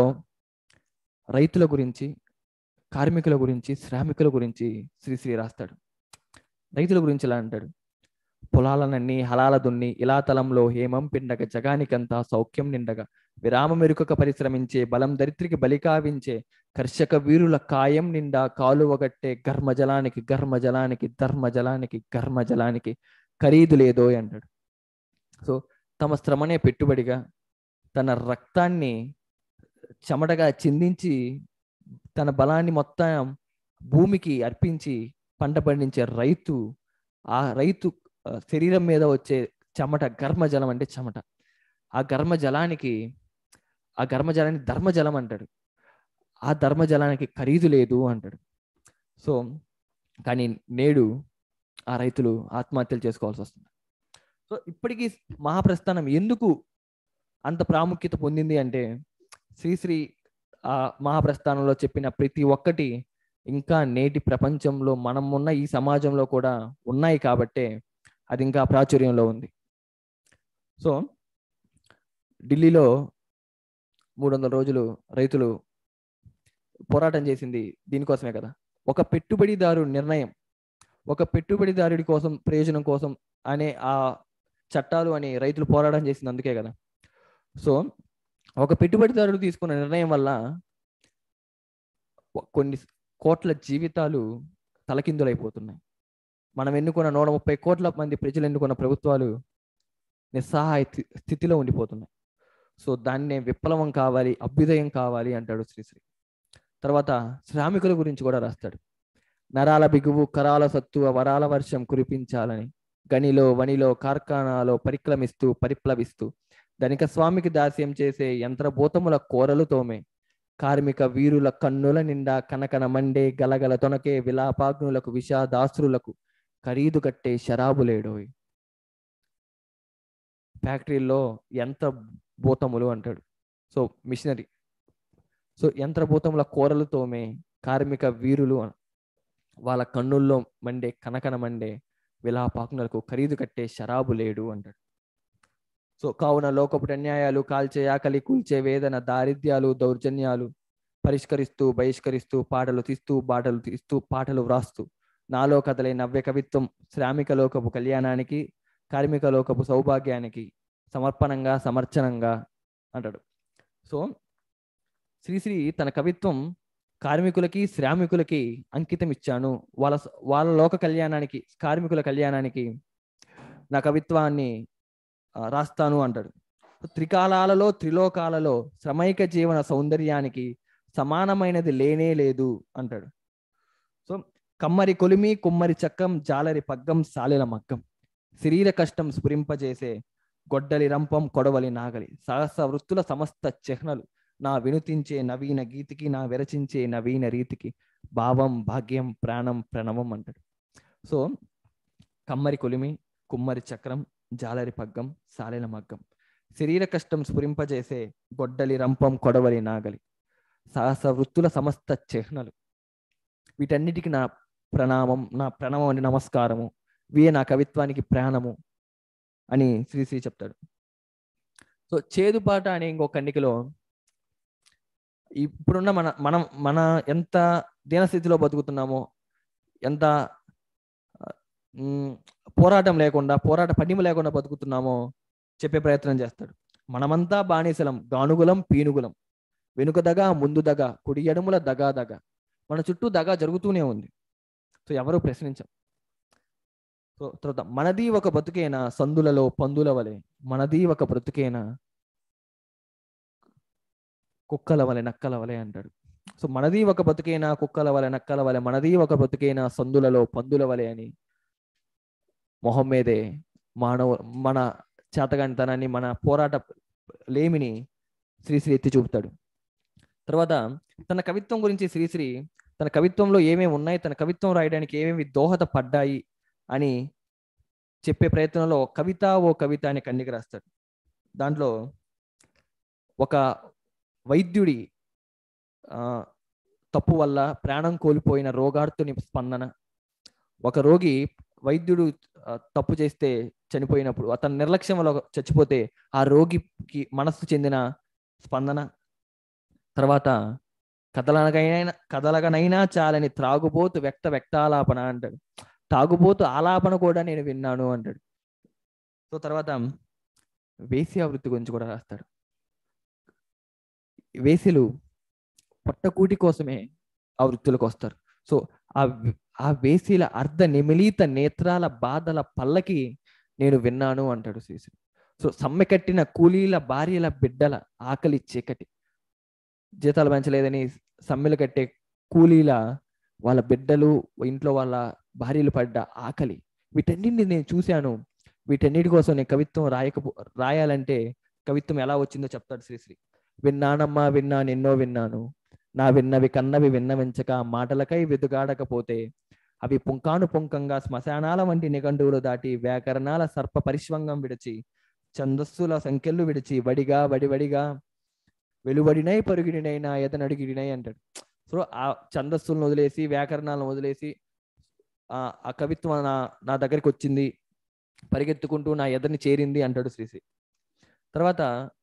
రైతుల గురించి కార్మికుల గురించి శ్రామికుల గురించి శ్రీశ్రీ రాస్తాడు రైతుల గురించి ఇలా అంటాడు పొలాలనన్నీ హలాల దున్ని ఇలా తలంలో హేమం పిండగ జగానికంతా సౌఖ్యం నిండగా విరామ మెరుకక పరిశ్రమించే బలం దరిత్రికి బలికావించే కర్షక వీరుల కాయం నిండా కాలువగట్టే గర్మజలానికి గర్మజలానికి ధర్మజలానికి గర్మజలానికి ఖరీదు లేదో అంటాడు సో తమ శ్రమనే పెట్టుబడిగా తన రక్తాన్ని చెమటగా చిందించి తన బలాన్ని మొత్తం భూమికి అర్పించి పంట పండించే రైతు ఆ రైతు ఆ, శరీరం మీద వచ్చే చెమట గర్మజలం అంటే చెమట ఆ గర్మజలానికి ఆ గర్మజలాన్ని ధర్మజలం అంటాడు ఆ ధర్మజలానికి ఖరీదు లేదు అంటాడు సో కానీ నేడు ఆ రైతులు ఆత్మహత్యలు చేసుకోవాల్సి వస్తుంది సో ఇప్పటికీ మహాప్రస్థానం ఎందుకు అంత ప్రాముఖ్యత పొందింది అంటే శ్రీశ్రీ ఆ మహాప్రస్థానంలో చెప్పిన ప్రతి ఒక్కటి ఇంకా నేటి ప్రపంచంలో మనం ఉన్న ఈ సమాజంలో కూడా ఉన్నాయి కాబట్టే అది ఇంకా ప్రాచుర్యంలో ఉంది సో ఢిల్లీలో మూడు వందల రోజులు రైతులు పోరాటం చేసింది దీనికోసమే కదా ఒక పెట్టుబడిదారు నిర్ణయం ఒక పెట్టుబడిదారుడి కోసం ప్రయోజనం కోసం అనే ఆ చట్టాలు అని రైతులు పోరాటం చేసింది అందుకే కదా సో ఒక పెట్టుబడిదారుడు తీసుకున్న నిర్ణయం వల్ల ఒ- కొన్ని కోట్ల జీవితాలు తలకిందులైపోతున్నాయి మనం ఎన్నుకున్న నూట ముప్పై కోట్ల మంది ప్రజలు ఎన్నుకున్న ప్రభుత్వాలు నిస్సహాయ స్థి- స్థితిలో ఉండిపోతున్నాయి సో దాన్నే విప్లవం కావాలి అభ్యుదయం కావాలి అంటాడు శ్రీశ్రీ తర్వాత శ్రామికుల గురించి కూడా రాస్తాడు నరాల బిగువు కరాల సత్తువ వరాల వర్షం కురిపించాలని గనిలో వనిలో కార్ఖానాలో పరిక్రమిస్తూ పరిప్లవిస్తూ ధనిక స్వామికి దాస్యం చేసే యంత్రభూతముల కోరలు తోమే కార్మిక వీరుల కన్నుల నిండా కనకన మండే గలగల తొనకే విలాపాగ్నులకు విషాదాశ్రులకు ఖరీదు కట్టే శరాబులేడోయ్ ఫ్యాక్టరీల్లో యంత్ర భూతములు అంటాడు సో మిషనరీ సో యంత్రభూతముల కోరలు తోమే కార్మిక వీరులు అన- వాళ్ళ కన్నుల్లో మండే కనకన మండే విలాపాగ్నులకు ఖరీదు కట్టే శరాబు లేడు అంటాడు సో కావున లోకపుటి అన్యాయాలు కాల్చే ఆకలి కూల్చే వేదన దారిద్ర్యాలు దౌర్జన్యాలు పరిష్కరిస్తూ బహిష్కరిస్తూ పాటలు తీస్తూ బాటలు తీస్తూ పాటలు వ్రాస్తూ నాలో కథలే నవ్య కవిత్వం శ్రామిక లోకపు కళ్యాణానికి కార్మిక లోకపు సౌభాగ్యానికి సమర్పణంగా సమర్చనంగా అంటాడు సో శ్రీశ్రీ తన కవిత్వం కార్మికులకి శ్రామికులకి అంకితం ఇచ్చాను వాళ్ళ స- వాళ్ళ లోక కళ్యాణానికి కార్మికుల కళ్యాణానికి నా కవిత్వాన్ని ఆ, రాస్తాను అంటాడు త్రికాలాలలో త్రిలోకాలలో శ్రమైక జీవన సౌందర్యానికి సమానమైనది లేనే లేదు అంటాడు సో కమ్మరి కొలిమి కుమ్మరి చక్కం జాలరి పగ్గం సాలెల మగ్గం శరీర కష్టం స్ఫురింపజేసే గొడ్డలి రంపం కొడవలి నాగలి సహస్ర వృత్తుల సమస్త చిహ్నలు నా వినుతించే నవీన గీతికి నా విరచించే నవీన రీతికి భావం భాగ్యం ప్రాణం ప్రణవం అంటాడు సో కమ్మరి కొలిమి కుమ్మరి చక్రం జాలరి పగ్గం సాలెల మగ్గం శరీర కష్టం స్ఫురింపజేసే గొడ్డలి రంపం కొడవలి నాగలి సహస్ర వృత్తుల సమస్త చిహ్నలు వీటన్నిటికీ నా ప్రణామం నా ప్రణవం అంటే నమస్కారము ఇవే నా కవిత్వానికి ప్రాణము అని శ్రీశ్రీ చెప్తాడు సో చేదుపాట అనే ఇంకో కన్నికలో ఇప్పుడున్న మన మనం మన ఎంత దీనస్థితిలో బతుకుతున్నామో ఎంత ఆ, మ్, పోరాటం లేకుండా పోరాట పడిమ లేకుండా బతుకుతున్నామో చెప్పే ప్రయత్నం చేస్తాడు మనమంతా బానిసలం గానుగులం పీనుగులం వెనుక దగ ముందు దగ కుడి ఎడముల దగా దగ మన చుట్టూ దగా జరుగుతూనే ఉంది సో ఎవరు ప్రశ్నించం సో తర్వాత మనది ఒక బతుకేనా సందులలో పందుల వలె మనది ఒక బ్రతుకేనా కుక్కల వలె నక్కల వలె అంటాడు సో మనది ఒక బతుకేనా కుక్కల వలె నక్కల వలె మనది ఒక బతుకేనా సందులలో పందుల వలె అని మొహం మీదే మానవ మన చేతగానితనాన్ని మన పోరాట లేమిని శ్రీశ్రీ ఎత్తి చూపుతాడు తర్వాత తన కవిత్వం గురించి శ్రీశ్రీ తన కవిత్వంలో ఏమేమి ఉన్నాయి తన కవిత్వం రాయడానికి ఏమేమి దోహద పడ్డాయి అని చెప్పే ప్రయత్నంలో కవిత ఓ కవిత అనే కన్నిక రాస్తాడు దాంట్లో ఒక వైద్యుడి ఆ, తప్పు వల్ల ప్రాణం కోల్పోయిన రోగార్తుని స్పందన ఒక రోగి వైద్యుడు ఆ, తప్పు చేస్తే చనిపోయినప్పుడు అతని నిర్లక్ష్యం వల్ల చచ్చిపోతే ఆ రోగికి మనస్సు చెందిన స్పందన తర్వాత కథలనగైనా కథలగనైనా చాలని త్రాగుబోతు వ్యక్త వ్యక్తాలాపన అంటాడు తాగుబోతు ఆలాపన కూడా నేను విన్నాను అంటాడు సో తర్వాత వేశ్యా వృత్తి గురించి కూడా రాస్తాడు వేశ్యలు పొట్టకూటి కోసమే ఆ వృత్తులకు వస్తారు సో ఆ వి- ఆ వేసీల అర్ధ నిమిలిత నేత్రాల బాధల పల్లకి నేను విన్నాను అంటాడు శ్రీశ్రీ సో సమ్మె కట్టిన కూలీల భార్యల బిడ్డల ఆకలి చీకటి జీతాలు పెంచలేదని సమ్మెలు కట్టే కూలీల వాళ్ళ బిడ్డలు ఇంట్లో వాళ్ళ భార్యలు పడ్డ ఆకలి వీటన్నిటిని నేను చూశాను వీటన్నిటి కోసం నేను కవిత్వం రాయకపో రాయాలంటే కవిత్వం ఎలా వచ్చిందో చెప్తాడు శ్రీశ్రీ విన్నానమ్మా విన్నాను ఎన్నో విన్నాను నా విన్నవి కన్నవి విన్నవించక మాటలకై వెతుగాడకపోతే అవి పుంకాను పుంకంగా శ్మశానాల వంటి నిఘంటువులు దాటి వ్యాకరణాల సర్ప పరిష్వంగం విడిచి ఛందస్సుల సంఖ్యలు విడిచి వడిగా వడివడిగా వెలువడినై పరుగుడినై నా ఎదనడిగిడినై అంటాడు సో ఆ ఛందస్సులను వదిలేసి వ్యాకరణాలను వదిలేసి ఆ ఆ కవిత్వం నా నా దగ్గరికి వచ్చింది పరిగెత్తుకుంటూ నా ఎదరిని చేరింది అంటాడు శ్రీశ్రీ తర్వాత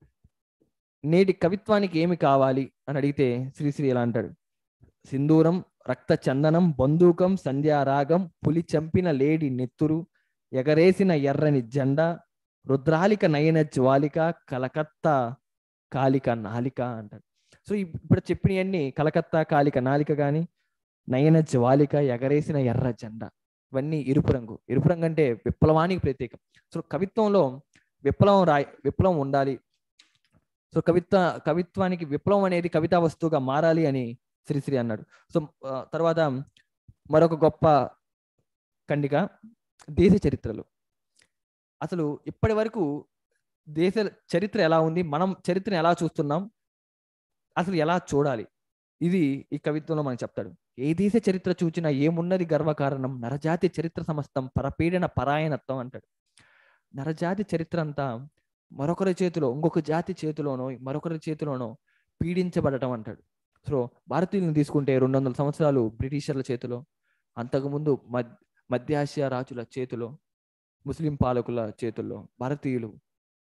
నేటి కవిత్వానికి ఏమి కావాలి అని అడిగితే శ్రీశ్రీ ఇలా అంటాడు సింధూరం రక్త చందనం బంధూకం సంధ్యారాగం పులి చంపిన లేడి నెత్తురు ఎగరేసిన ఎర్రని జెండా రుద్రాలిక నయన జ్వాలిక కలకత్తా కాలిక నాలిక అంటాడు సో ఇప్పుడు చెప్పినవన్నీ కలకత్తా కాలిక నాలిక కానీ నయన జ్వాలిక ఎగరేసిన ఎర్ర జెండా ఇవన్నీ ఎరుపు రంగు ఎరుపు రంగు అంటే విప్లవానికి ప్రత్యేకం సో కవిత్వంలో విప్లవం రాయ్ విప్లవం ఉండాలి సో కవిత్వ కవిత్వానికి విప్లవం అనేది కవితా వస్తువుగా మారాలి అని శ్రీశ్రీ అన్నాడు సో ఆ, తర్వాత మరొక గొప్ప ఖండిక దేశ చరిత్రలు అసలు ఇప్పటి వరకు దేశ చరిత్ర ఎలా ఉంది మనం చరిత్రను ఎలా చూస్తున్నాం అసలు ఎలా చూడాలి ఇది ఈ కవిత్వంలో మనకు చెప్తాడు ఏ దేశ చరిత్ర చూచినా ఏమున్నది గర్వకారణం నరజాతి చరిత్ర సమస్తం పరపీడన పరాయణత్వం అంటాడు నరజాతి చరిత్ర అంతా మరొకరి చేతిలో ఇంకొక జాతి చేతిలోనో మరొకరి చేతిలోనో పీడించబడటం అంటాడు సో భారతీయులను తీసుకుంటే రెండు వందల సంవత్సరాలు బ్రిటిషర్ల చేతిలో అంతకుముందు మద్ మధ్యాసియా రాజుల చేతిలో ముస్లిం పాలకుల చేతుల్లో భారతీయులు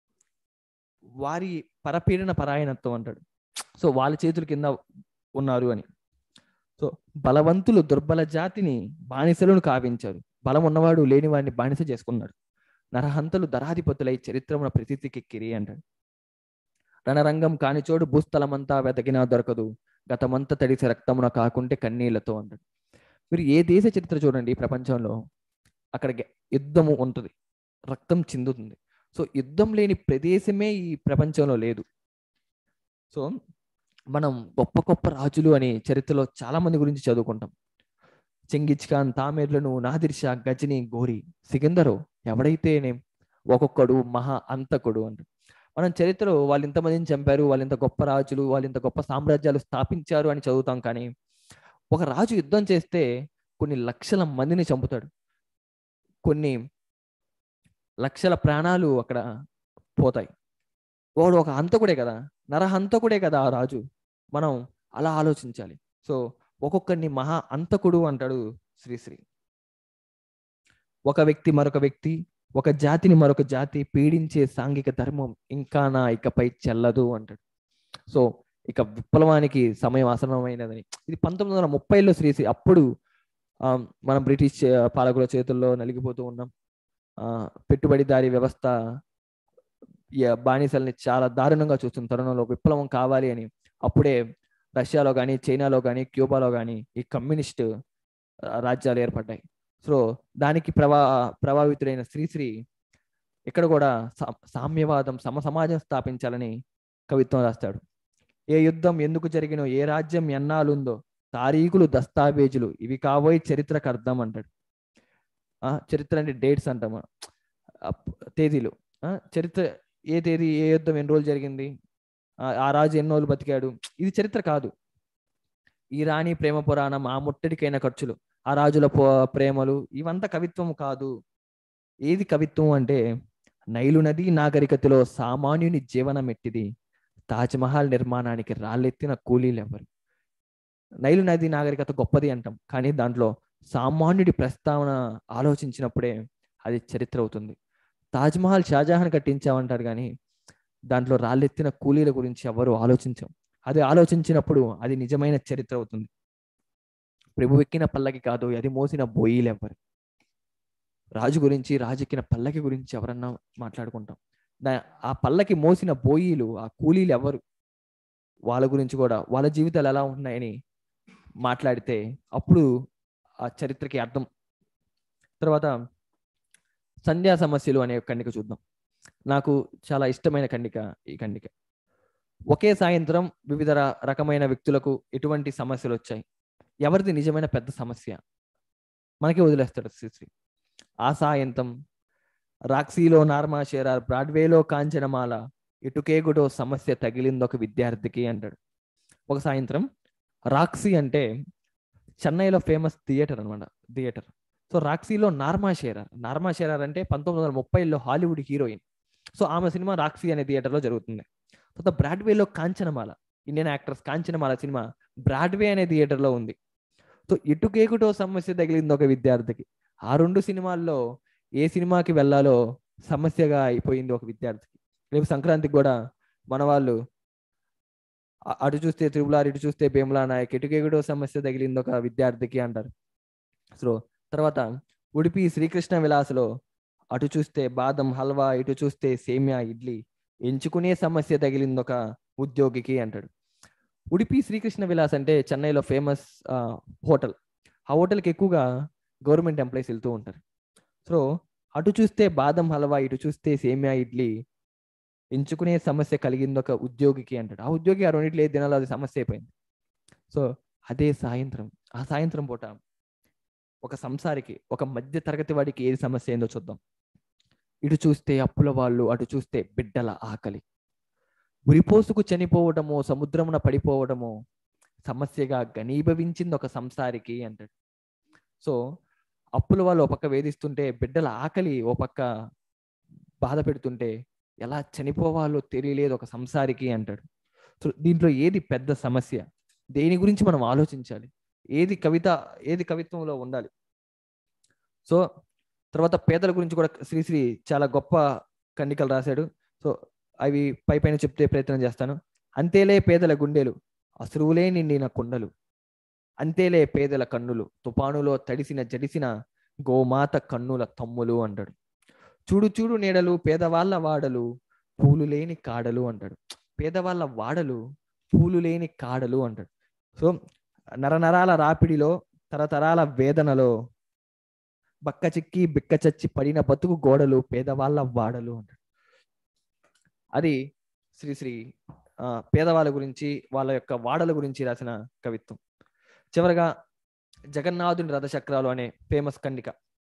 వారి పరపీడన పరాయణత్వం అంటాడు సో వాళ్ళ చేతుల కింద ఉన్నారు అని సో బలవంతులు దుర్బల జాతిని బానిసలను కావించారు బలం ఉన్నవాడు లేనివాడిని బానిస చేసుకున్నాడు నరహంతలు దరాధిపతులై చరిత్రమున ప్రతిథికెక్కిరి అంటాడు రణరంగం కానిచోడు భూస్థలమంతా వెతకినా దొరకదు గతమంతా తడిసి రక్తమున కాకుంటే కన్నీళ్లతో అంటాడు మీరు ఏ దేశ చరిత్ర చూడండి ప్రపంచంలో అక్కడ గె- యుద్ధము ఉంటుంది రక్తం చిందుతుంది సో యుద్ధం లేని ప్రదేశమే ఈ ప్రపంచంలో లేదు సో మనం గొప్ప గొప్ప రాజులు అని చరిత్రలో చాలా మంది గురించి చదువుకుంటాం చెంగిచ్ ఖాన్ తామేర్లను నాదిర్ షా గజని గోరి సికిందరు ఎవడైతేనే ఒక్కొక్కడు మహా అంతకుడు అంట మనం చరిత్రలో వాళ్ళు ఇంతమందిని చంపారు వాళ్ళు ఇంత గొప్ప రాజులు వాళ్ళు ఇంత గొప్ప సామ్రాజ్యాలు స్థాపించారు అని చదువుతాం కానీ ఒక రాజు యుద్ధం చేస్తే కొన్ని లక్షల మందిని చంపుతాడు కొన్ని లక్షల ప్రాణాలు అక్కడ పోతాయి వాడు ఒక హంతకుడే కదా నరహంతకుడే కదా ఆ రాజు మనం అలా ఆలోచించాలి సో ఒక్కొక్కరిని మహా అంతకుడు అంటాడు శ్రీశ్రీ ఒక వ్యక్తి మరొక వ్యక్తి ఒక జాతిని మరొక జాతి పీడించే సాంఘిక ధర్మం ఇంకా నా ఇకపై చెల్లదు అంటాడు సో ఇక విప్లవానికి సమయం ఆసన్నమైనదని ఇది పంతొమ్మిది వందల ముప్పైలో శ్రీశ్రీ అప్పుడు ఆ, మనం బ్రిటిష్ చే- పాలకుల చేతుల్లో నలిగిపోతూ ఉన్నాం ఆ, పెట్టుబడిదారీ వ్యవస్థ ఈ బానిసల్ని చాలా దారుణంగా చూస్తున్న తరుణంలో విప్లవం కావాలి అని అప్పుడే రష్యాలో కానీ చైనాలో కానీ క్యూబాలో కానీ ఈ కమ్యూనిస్ట్ ఆ, రాజ్యాలు ఏర్పడ్డాయి సో దానికి ప్రభా ప్రభావితుడైన శ్రీశ్రీ ఇక్కడ కూడా సా- సామ్యవాదం సమ సమాజం స్థాపించాలని కవిత్వం రాస్తాడు ఏ యుద్ధం ఎందుకు జరిగినో ఏ రాజ్యం ఎన్నాలుందో తారీఖులు దస్తావేజులు ఇవి కాబోయే చరిత్రకు అర్థం అంటాడు ఆ చరిత్ర అంటే డేట్స్ అంటాం మనం. ఆ, తేదీలు ఆ, చరిత్ర ఏ తేదీ ఏ యుద్ధం ఎన్ని రోజులు జరిగింది ఆ, ఆ రాజు ఎన్ని రోజులు బతికాడు ఇది చరిత్ర కాదు ఈ రాణి ప్రేమ పురాణం ఆ ముట్టడికైన ఖర్చులు ఆ రాజుల పో- ప్రేమలు ఇవంతా కవిత్వం కాదు ఏది కవిత్వం అంటే నైలు నది నాగరికతలో సామాన్యుని జీవనం ఎట్టిది తాజ్మహల్ నిర్మాణానికి రాళ్ళెత్తిన కూలీలు ఎవరు నైలు నది నాగరికత గొప్పది అంటాం కానీ దాంట్లో సామాన్యుడి ప్రస్తావన ఆలోచించినప్పుడే అది చరిత్ర అవుతుంది తాజ్మహల్ షాజహాన్ కట్టించామంటారు కానీ దాంట్లో రాళ్ళెత్తిన కూలీల గురించి ఎవరు ఆలోచించాం అది ఆలోచించినప్పుడు అది నిజమైన చరిత్ర అవుతుంది ప్రభు ఎక్కిన పల్లకి కాదు అది మోసిన బోయిలు ఎవరు రాజు గురించి రాజెక్కిన పల్లకి గురించి ఎవరన్నా మాట్లాడుకుంటాం దా- ఆ పల్లకి మోసిన బోయీలు ఆ కూలీలు ఎవరు వాళ్ళ గురించి కూడా వాళ్ళ జీవితాలు ఎలా ఉంటున్నాయని మాట్లాడితే అప్పుడు ఆ చరిత్రకి అర్థం తర్వాత సంధ్యా సమస్యలు అనే ఖండిక చూద్దాం నాకు చాలా ఇష్టమైన ఖండిక ఈ ఖండిక ఒకే సాయంత్రం వివిధ ర- రకమైన వ్యక్తులకు ఎటువంటి సమస్యలు వచ్చాయి ఎవరిది నిజమైన పెద్ద సమస్య మనకి వదిలేస్తాడు శ్రీశ్రీ ఆ సాయంత్రం రాక్సీలో నార్మాషేరా బ్రాడ్వేలో కాంచనమాల ఇటుకేగుడో సమస్య తగిలింది ఒక విద్యార్థికి అంటాడు ఒక సాయంత్రం రాక్సీ అంటే చెన్నైలో ఫేమస్ థియేటర్ అనమాట థియేటర్ సో రాక్సీలో నార్మా షేరార్ నార్మా షేరార్ అంటే పంతొమ్మిది వందల ముప్పైలో హాలీవుడ్ హీరోయిన్ సో ఆమె సినిమా రాక్సీ అనే థియేటర్లో జరుగుతుంది తర్వాత బ్రాడ్వేలో కాంచనమాల ఇండియన్ యాక్టర్స్ కాంచనమాల సినిమా బ్రాడ్వే అనే థియేటర్లో ఉంది సో ఇటుకేకుటో సమస్య తగిలింది ఒక విద్యార్థికి ఆ రెండు సినిమాల్లో ఏ సినిమాకి వెళ్ళాలో సమస్యగా అయిపోయింది ఒక విద్యార్థికి రేపు సంక్రాంతికి కూడా మన వాళ్ళు అ- అటు చూస్తే త్రిపులార్ ఇటు చూస్తే భీమలా నాయక్ ఇటుకేకుటో సమస్య తగిలింది ఒక విద్యార్థికి అంటారు సో తర్వాత ఉడిపి శ్రీకృష్ణ విలాసలో అటు చూస్తే బాదం హల్వా ఇటు చూస్తే సేమియా ఇడ్లీ ఎంచుకునే సమస్య తగిలింది ఒక ఉద్యోగికి అంటాడు ఉడిపి శ్రీకృష్ణ విలాస్ అంటే చెన్నైలో ఫేమస్ హోటల్ ఆ హోటల్కి ఎక్కువగా గవర్నమెంట్ ఎంప్లాయీస్ వెళ్తూ ఉంటారు సో అటు చూస్తే బాదం హల్వా ఇటు చూస్తే సేమియా ఇడ్లీ ఎంచుకునే సమస్య కలిగింది ఒక ఉద్యోగికి అంటాడు ఆ ఉద్యోగి ఆ రెండిట్లో ఏ దినాలు అది సమస్య అయిపోయింది సో అదే సాయంత్రం ఆ సాయంత్రం పూట ఒక సంసారికి ఒక మధ్య తరగతి వాడికి ఏది సమస్య ఏందో చూద్దాం ఇటు చూస్తే అప్పుల వాళ్ళు అటు చూస్తే బిడ్డల ఆకలి ఉరిపోసుకు చనిపోవడమో సముద్రమున పడిపోవడమో సమస్యగా ఘనీభవించింది ఒక సంసారికి అంటాడు సో అప్పుల వాళ్ళు ఓ పక్క వేధిస్తుంటే బిడ్డల ఆకలి ఓ పక్క బాధ పెడుతుంటే ఎలా చనిపోవాలో తెలియలేదు ఒక సంసారికి అంటాడు సో దీంట్లో ఏది పెద్ద సమస్య దేని గురించి మనం ఆలోచించాలి ఏది కవిత ఏది కవిత్వంలో ఉండాలి సో తర్వాత పేదల గురించి కూడా శ్రీశ్రీ చాలా గొప్ప ఖండికలు రాశాడు సో అవి పై పైన చెప్తే ప్రయత్నం చేస్తాను అంతేలే పేదల గుండెలు అసురువులే నిండిన కొండలు అంతేలే పేదల కన్నులు తుపానులో తడిసిన జడిసిన గోమాత కన్నుల తమ్ములు అంటాడు చూడు చూడు నీడలు పేదవాళ్ళ వాడలు పూలు లేని కాడలు అంటాడు పేదవాళ్ళ వాడలు పూలు లేని కాడలు అంటాడు సో నరనరాల రాపిడిలో తరతరాల వేదనలో బక్క చిక్కి బిక్క చచ్చి పడిన బతుకు గోడలు పేదవాళ్ళ వాడలు అంటాడు అది శ్రీశ్రీ ఆ, పేదవాళ్ళ గురించి వాళ్ళ యొక్క వాడల గురించి రాసిన కవిత్వం చివరగా జగన్నాథుని రథచక్రాలు అనే ఫేమస్ ఖండిక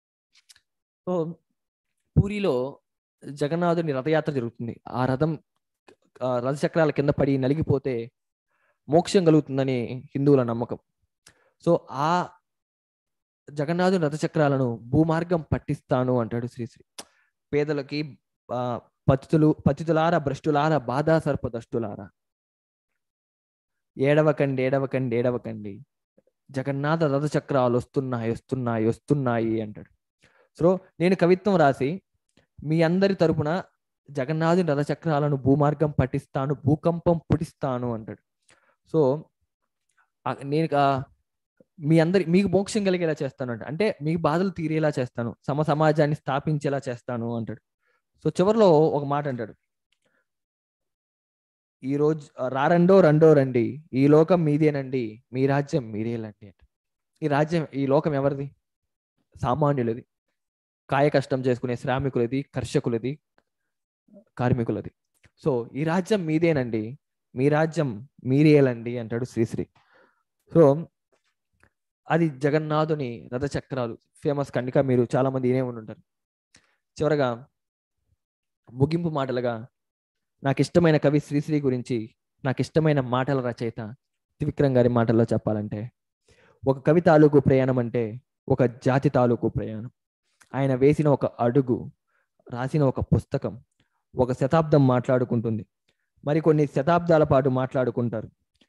సో పూరిలో జగన్నాథుని రథయాత్ర జరుగుతుంది ఆ రథం ఆ, రథచక్రాల కింద పడి నలిగిపోతే మోక్షం కలుగుతుందని హిందువుల నమ్మకం సో ఆ జగన్నాథుని రథచక్రాలను భూమార్గం పట్టిస్తాను అంటాడు శ్రీశ్రీ పేదలకి ఆ, పతితులు పతితులార భ్రష్టులార బాధా సర్ప దష్టులారా ఏడవకండి ఏడవకండి ఏడవకండి జగన్నాథ రథచక్రాలు వస్తున్నాయి వస్తున్నాయి వస్తున్నాయి అంటాడు సో నేను కవిత్వం రాసి మీ అందరి తరపున జగన్నాథుని రథచక్రాలను భూమార్గం పట్టిస్తాను భూకంపం పుటిస్తాను అంటాడు సో ఆ నేను ఆ మీ అందరి మీకు మోక్షం కలిగేలా చేస్తాను అంట అంటే మీ బాధలు తీరేలా చేస్తాను సమ సమాజాన్ని స్థాపించేలా చేస్తాను అంటాడు సో చివరిలో ఒక మాట అంటాడు ఈ రోజు ఆ, రారండో రెండో రండి ఈ లోకం మీదేనండి మీ రాజ్యం మీరేలండి అంట ఈ రాజ్యం ఈ లోకం ఎవరిది సామాన్యులది కాయ కష్టం చేసుకునే శ్రామికులది కర్షకులది కార్మికులది సో ఈ రాజ్యం మీదేనండి మీ రాజ్యం మీరేలండి అంటాడు శ్రీశ్రీ సో అది జగన్నాథుని రథచక్రాలు ఫేమస్ కనుక మీరు చాలా మంది వినే ఉండి ఉంటారు చివరగా ముగింపు మాటలుగా నాకు ఇష్టమైన కవి శ్రీశ్రీ గురించి నాకు ఇష్టమైన మాటల రచయిత త్రివిక్రమ్ గారి మాటల్లో చెప్పాలంటే ఒక కవి తాలూకు ప్రయాణం అంటే ఒక జాతి తాలూకు ప్రయాణం ఆయన వేసిన ఒక అడుగు రాసిన ఒక పుస్తకం ఒక శతాబ్దం మాట్లాడుకుంటుంది మరికొన్ని శతాబ్దాల పాటు మాట్లాడుకుంటారు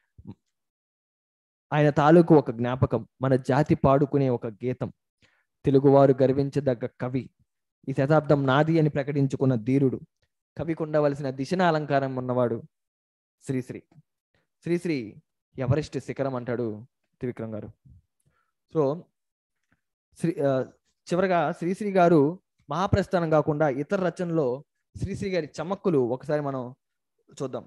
ఆయన తాలూకు ఒక జ్ఞాపకం మన జాతి పాడుకునే ఒక గీతం తెలుగువారు గర్వించదగ్గ కవి ఈ శతాబ్దం నాది అని ప్రకటించుకున్న ధీరుడు కవికి ఉండవలసిన దిశన అలంకారం ఉన్నవాడు శ్రీశ్రీ శ్రీశ్రీ ఎవరెస్ట్ శిఖరం అంటాడు త్రివిక్రమ్ గారు సో శ్రీ ఆ, చివరగా శ్రీశ్రీ గారు మహాప్రస్థానం కాకుండా ఇతర రచనలో శ్రీశ్రీ గారి చమక్కులు ఒకసారి మనం చూద్దాం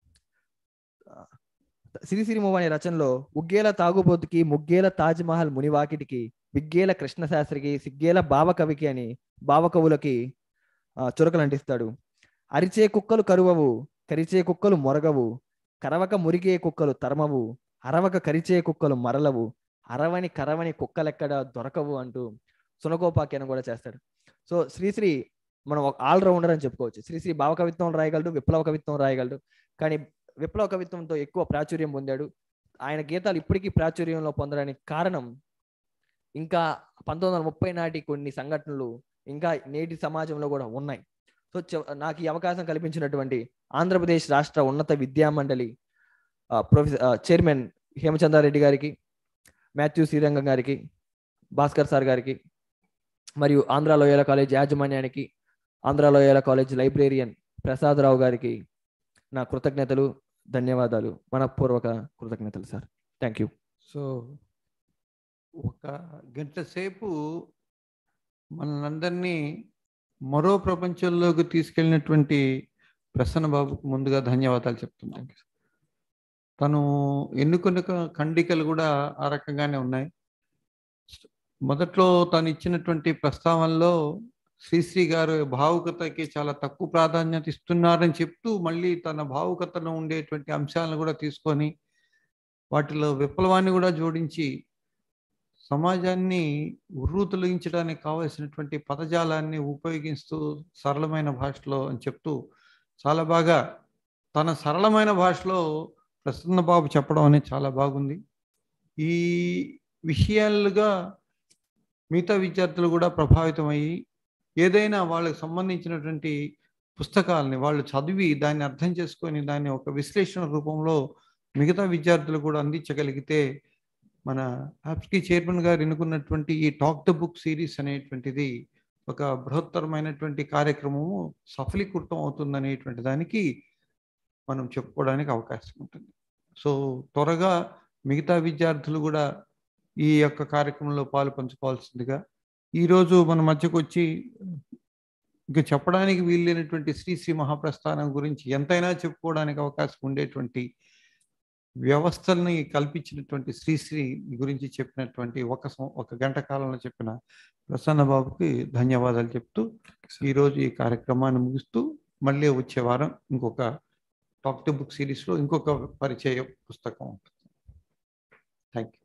శ్రీశ్రీమో అనే రచనలో ఉగ్గేల తాగుబోతుకి ముగ్గేల తాజ్మహల్ మునివాకిటికి విగ్గేల కృష్ణశాస్త్రికి సిగ్గేల భావకవికి అని భావకవులకి ఆ, చురకలు అంటిస్తాడు అరిచే కుక్కలు కరువవు కరిచే కుక్కలు మొరగవు కరవక మురిగే కుక్కలు తరమవు అరవక కరిచే కుక్కలు మరలవు అరవని కరవని కుక్కలెక్కడ దొరకవు అంటూ సునకోపాఖ్యానం కూడా చేస్తాడు సో శ్రీశ్రీ మనం ఒక ఆల్రౌండర్ అని చెప్పుకోవచ్చు శ్రీశ్రీ భావ కవిత్వం రాయగలడు విప్లవ కవిత్వం రాయగలడు కానీ విప్లవ కవిత్వంతో ఎక్కువ ప్రాచుర్యం పొందాడు ఆయన గీతాలు ఇప్పటికీ ప్రాచుర్యంలో పొందడానికి కారణం ఇంకా పంతొమ్మిది వందల ముప్పై నాటి కొన్ని సంఘటనలు ఇంకా నేటి సమాజంలో కూడా ఉన్నాయి సో చె- నాకు ఈ అవకాశం కల్పించినటువంటి ఆంధ్రప్రదేశ్ రాష్ట్ర ఉన్నత విద్యా మండలి ఆ, ప్రొఫెసర్ ఆ, చైర్మన్ హేమచంద్రారెడ్డి గారికి మాథ్యూ శ్రీరంగం గారికి భాస్కర్ సార్ గారికి మరియు ఆంధ్ర లోయల కాలేజ్ యాజమాన్యానికి ఆంధ్ర లోయల కాలేజ్ లైబ్రేరియన్ ప్రసాదరావు గారికి నా కృతజ్ఞతలు ధన్యవాదాలు మనపూర్వక కృతజ్ఞతలు సార్ థ్యాంక్ యూ సో ఒక గంట సేపు మనందరినీ మరో ప్రపంచంలోకి తీసుకెళ్ళినటువంటి ప్రసన్న బాబుకు ముందుగా ధన్యవాదాలు చెప్తున్నాను తను ఎన్నుకున్న క- ఖండికలు కూడా ఆ రకంగానే ఉన్నాయి మొదట్లో తను ఇచ్చినటువంటి ప్రస్తావనలో శ్రీశ్రీ గారు భావుకతకి చాలా తక్కువ ప్రాధాన్యత ఇస్తున్నారని చెప్తూ మళ్ళీ తన భావుకతలో ఉండేటువంటి అంశాలను కూడా తీసుకొని వాటిలో విప్లవాన్ని కూడా జోడించి సమాజాన్ని ఉర్రూతొలగించడానికి కావలసినటువంటి పదజాలాన్ని ఉపయోగిస్తూ సరళమైన భాషలో అని చెప్తూ చాలా బాగా తన సరళమైన భాషలో ప్రసన్న బాబు చెప్పడం అనేది చాలా బాగుంది ఈ విషయాలుగా మిగతా విద్యార్థులు కూడా ప్రభావితం అయ్యి ఏదైనా వాళ్ళకి సంబంధించినటువంటి పుస్తకాలని వాళ్ళు చదివి దాన్ని అర్థం చేసుకొని దాన్ని ఒక విశ్లేషణ రూపంలో మిగతా విద్యార్థులు కూడా అందించగలిగితే మన యాప్స్కి చైర్మన్ గారు ఎన్నుకున్నటువంటి ఈ టాక్ ద బుక్ సిరీస్ అనేటువంటిది ఒక బృహత్తరమైనటువంటి కార్యక్రమము సఫలీకృతం అవుతుందనేటువంటి దానికి మనం చెప్పుకోవడానికి అవకాశం ఉంటుంది సో త్వరగా మిగతా విద్యార్థులు కూడా ఈ యొక్క కార్యక్రమంలో పాలు పంచుకోవాల్సిందిగా ఈరోజు మన మధ్యకు వచ్చి ఇంకా చెప్పడానికి వీలైనటువంటి శ్రీ శ్రీ మహాప్రస్థానం గురించి ఎంతైనా చెప్పుకోవడానికి అవకాశం ఉండేటువంటి వ్యవస్థల్ని కల్పించినటువంటి శ్రీశ్రీ గురించి చెప్పినటువంటి ఒక సం- ఒక గంట కాలంలో చెప్పిన ప్రసన్న బాబుకి ధన్యవాదాలు చెప్తూ ఈరోజు ఈ కార్యక్రమాన్ని ముగిస్తూ మళ్ళీ వచ్చే వారం ఇంకొక టాక్ టు బుక్ సిరీస్లో ఇంకొక పరిచయ పుస్తకం ఉంటుంది థ్యాంక్ యూ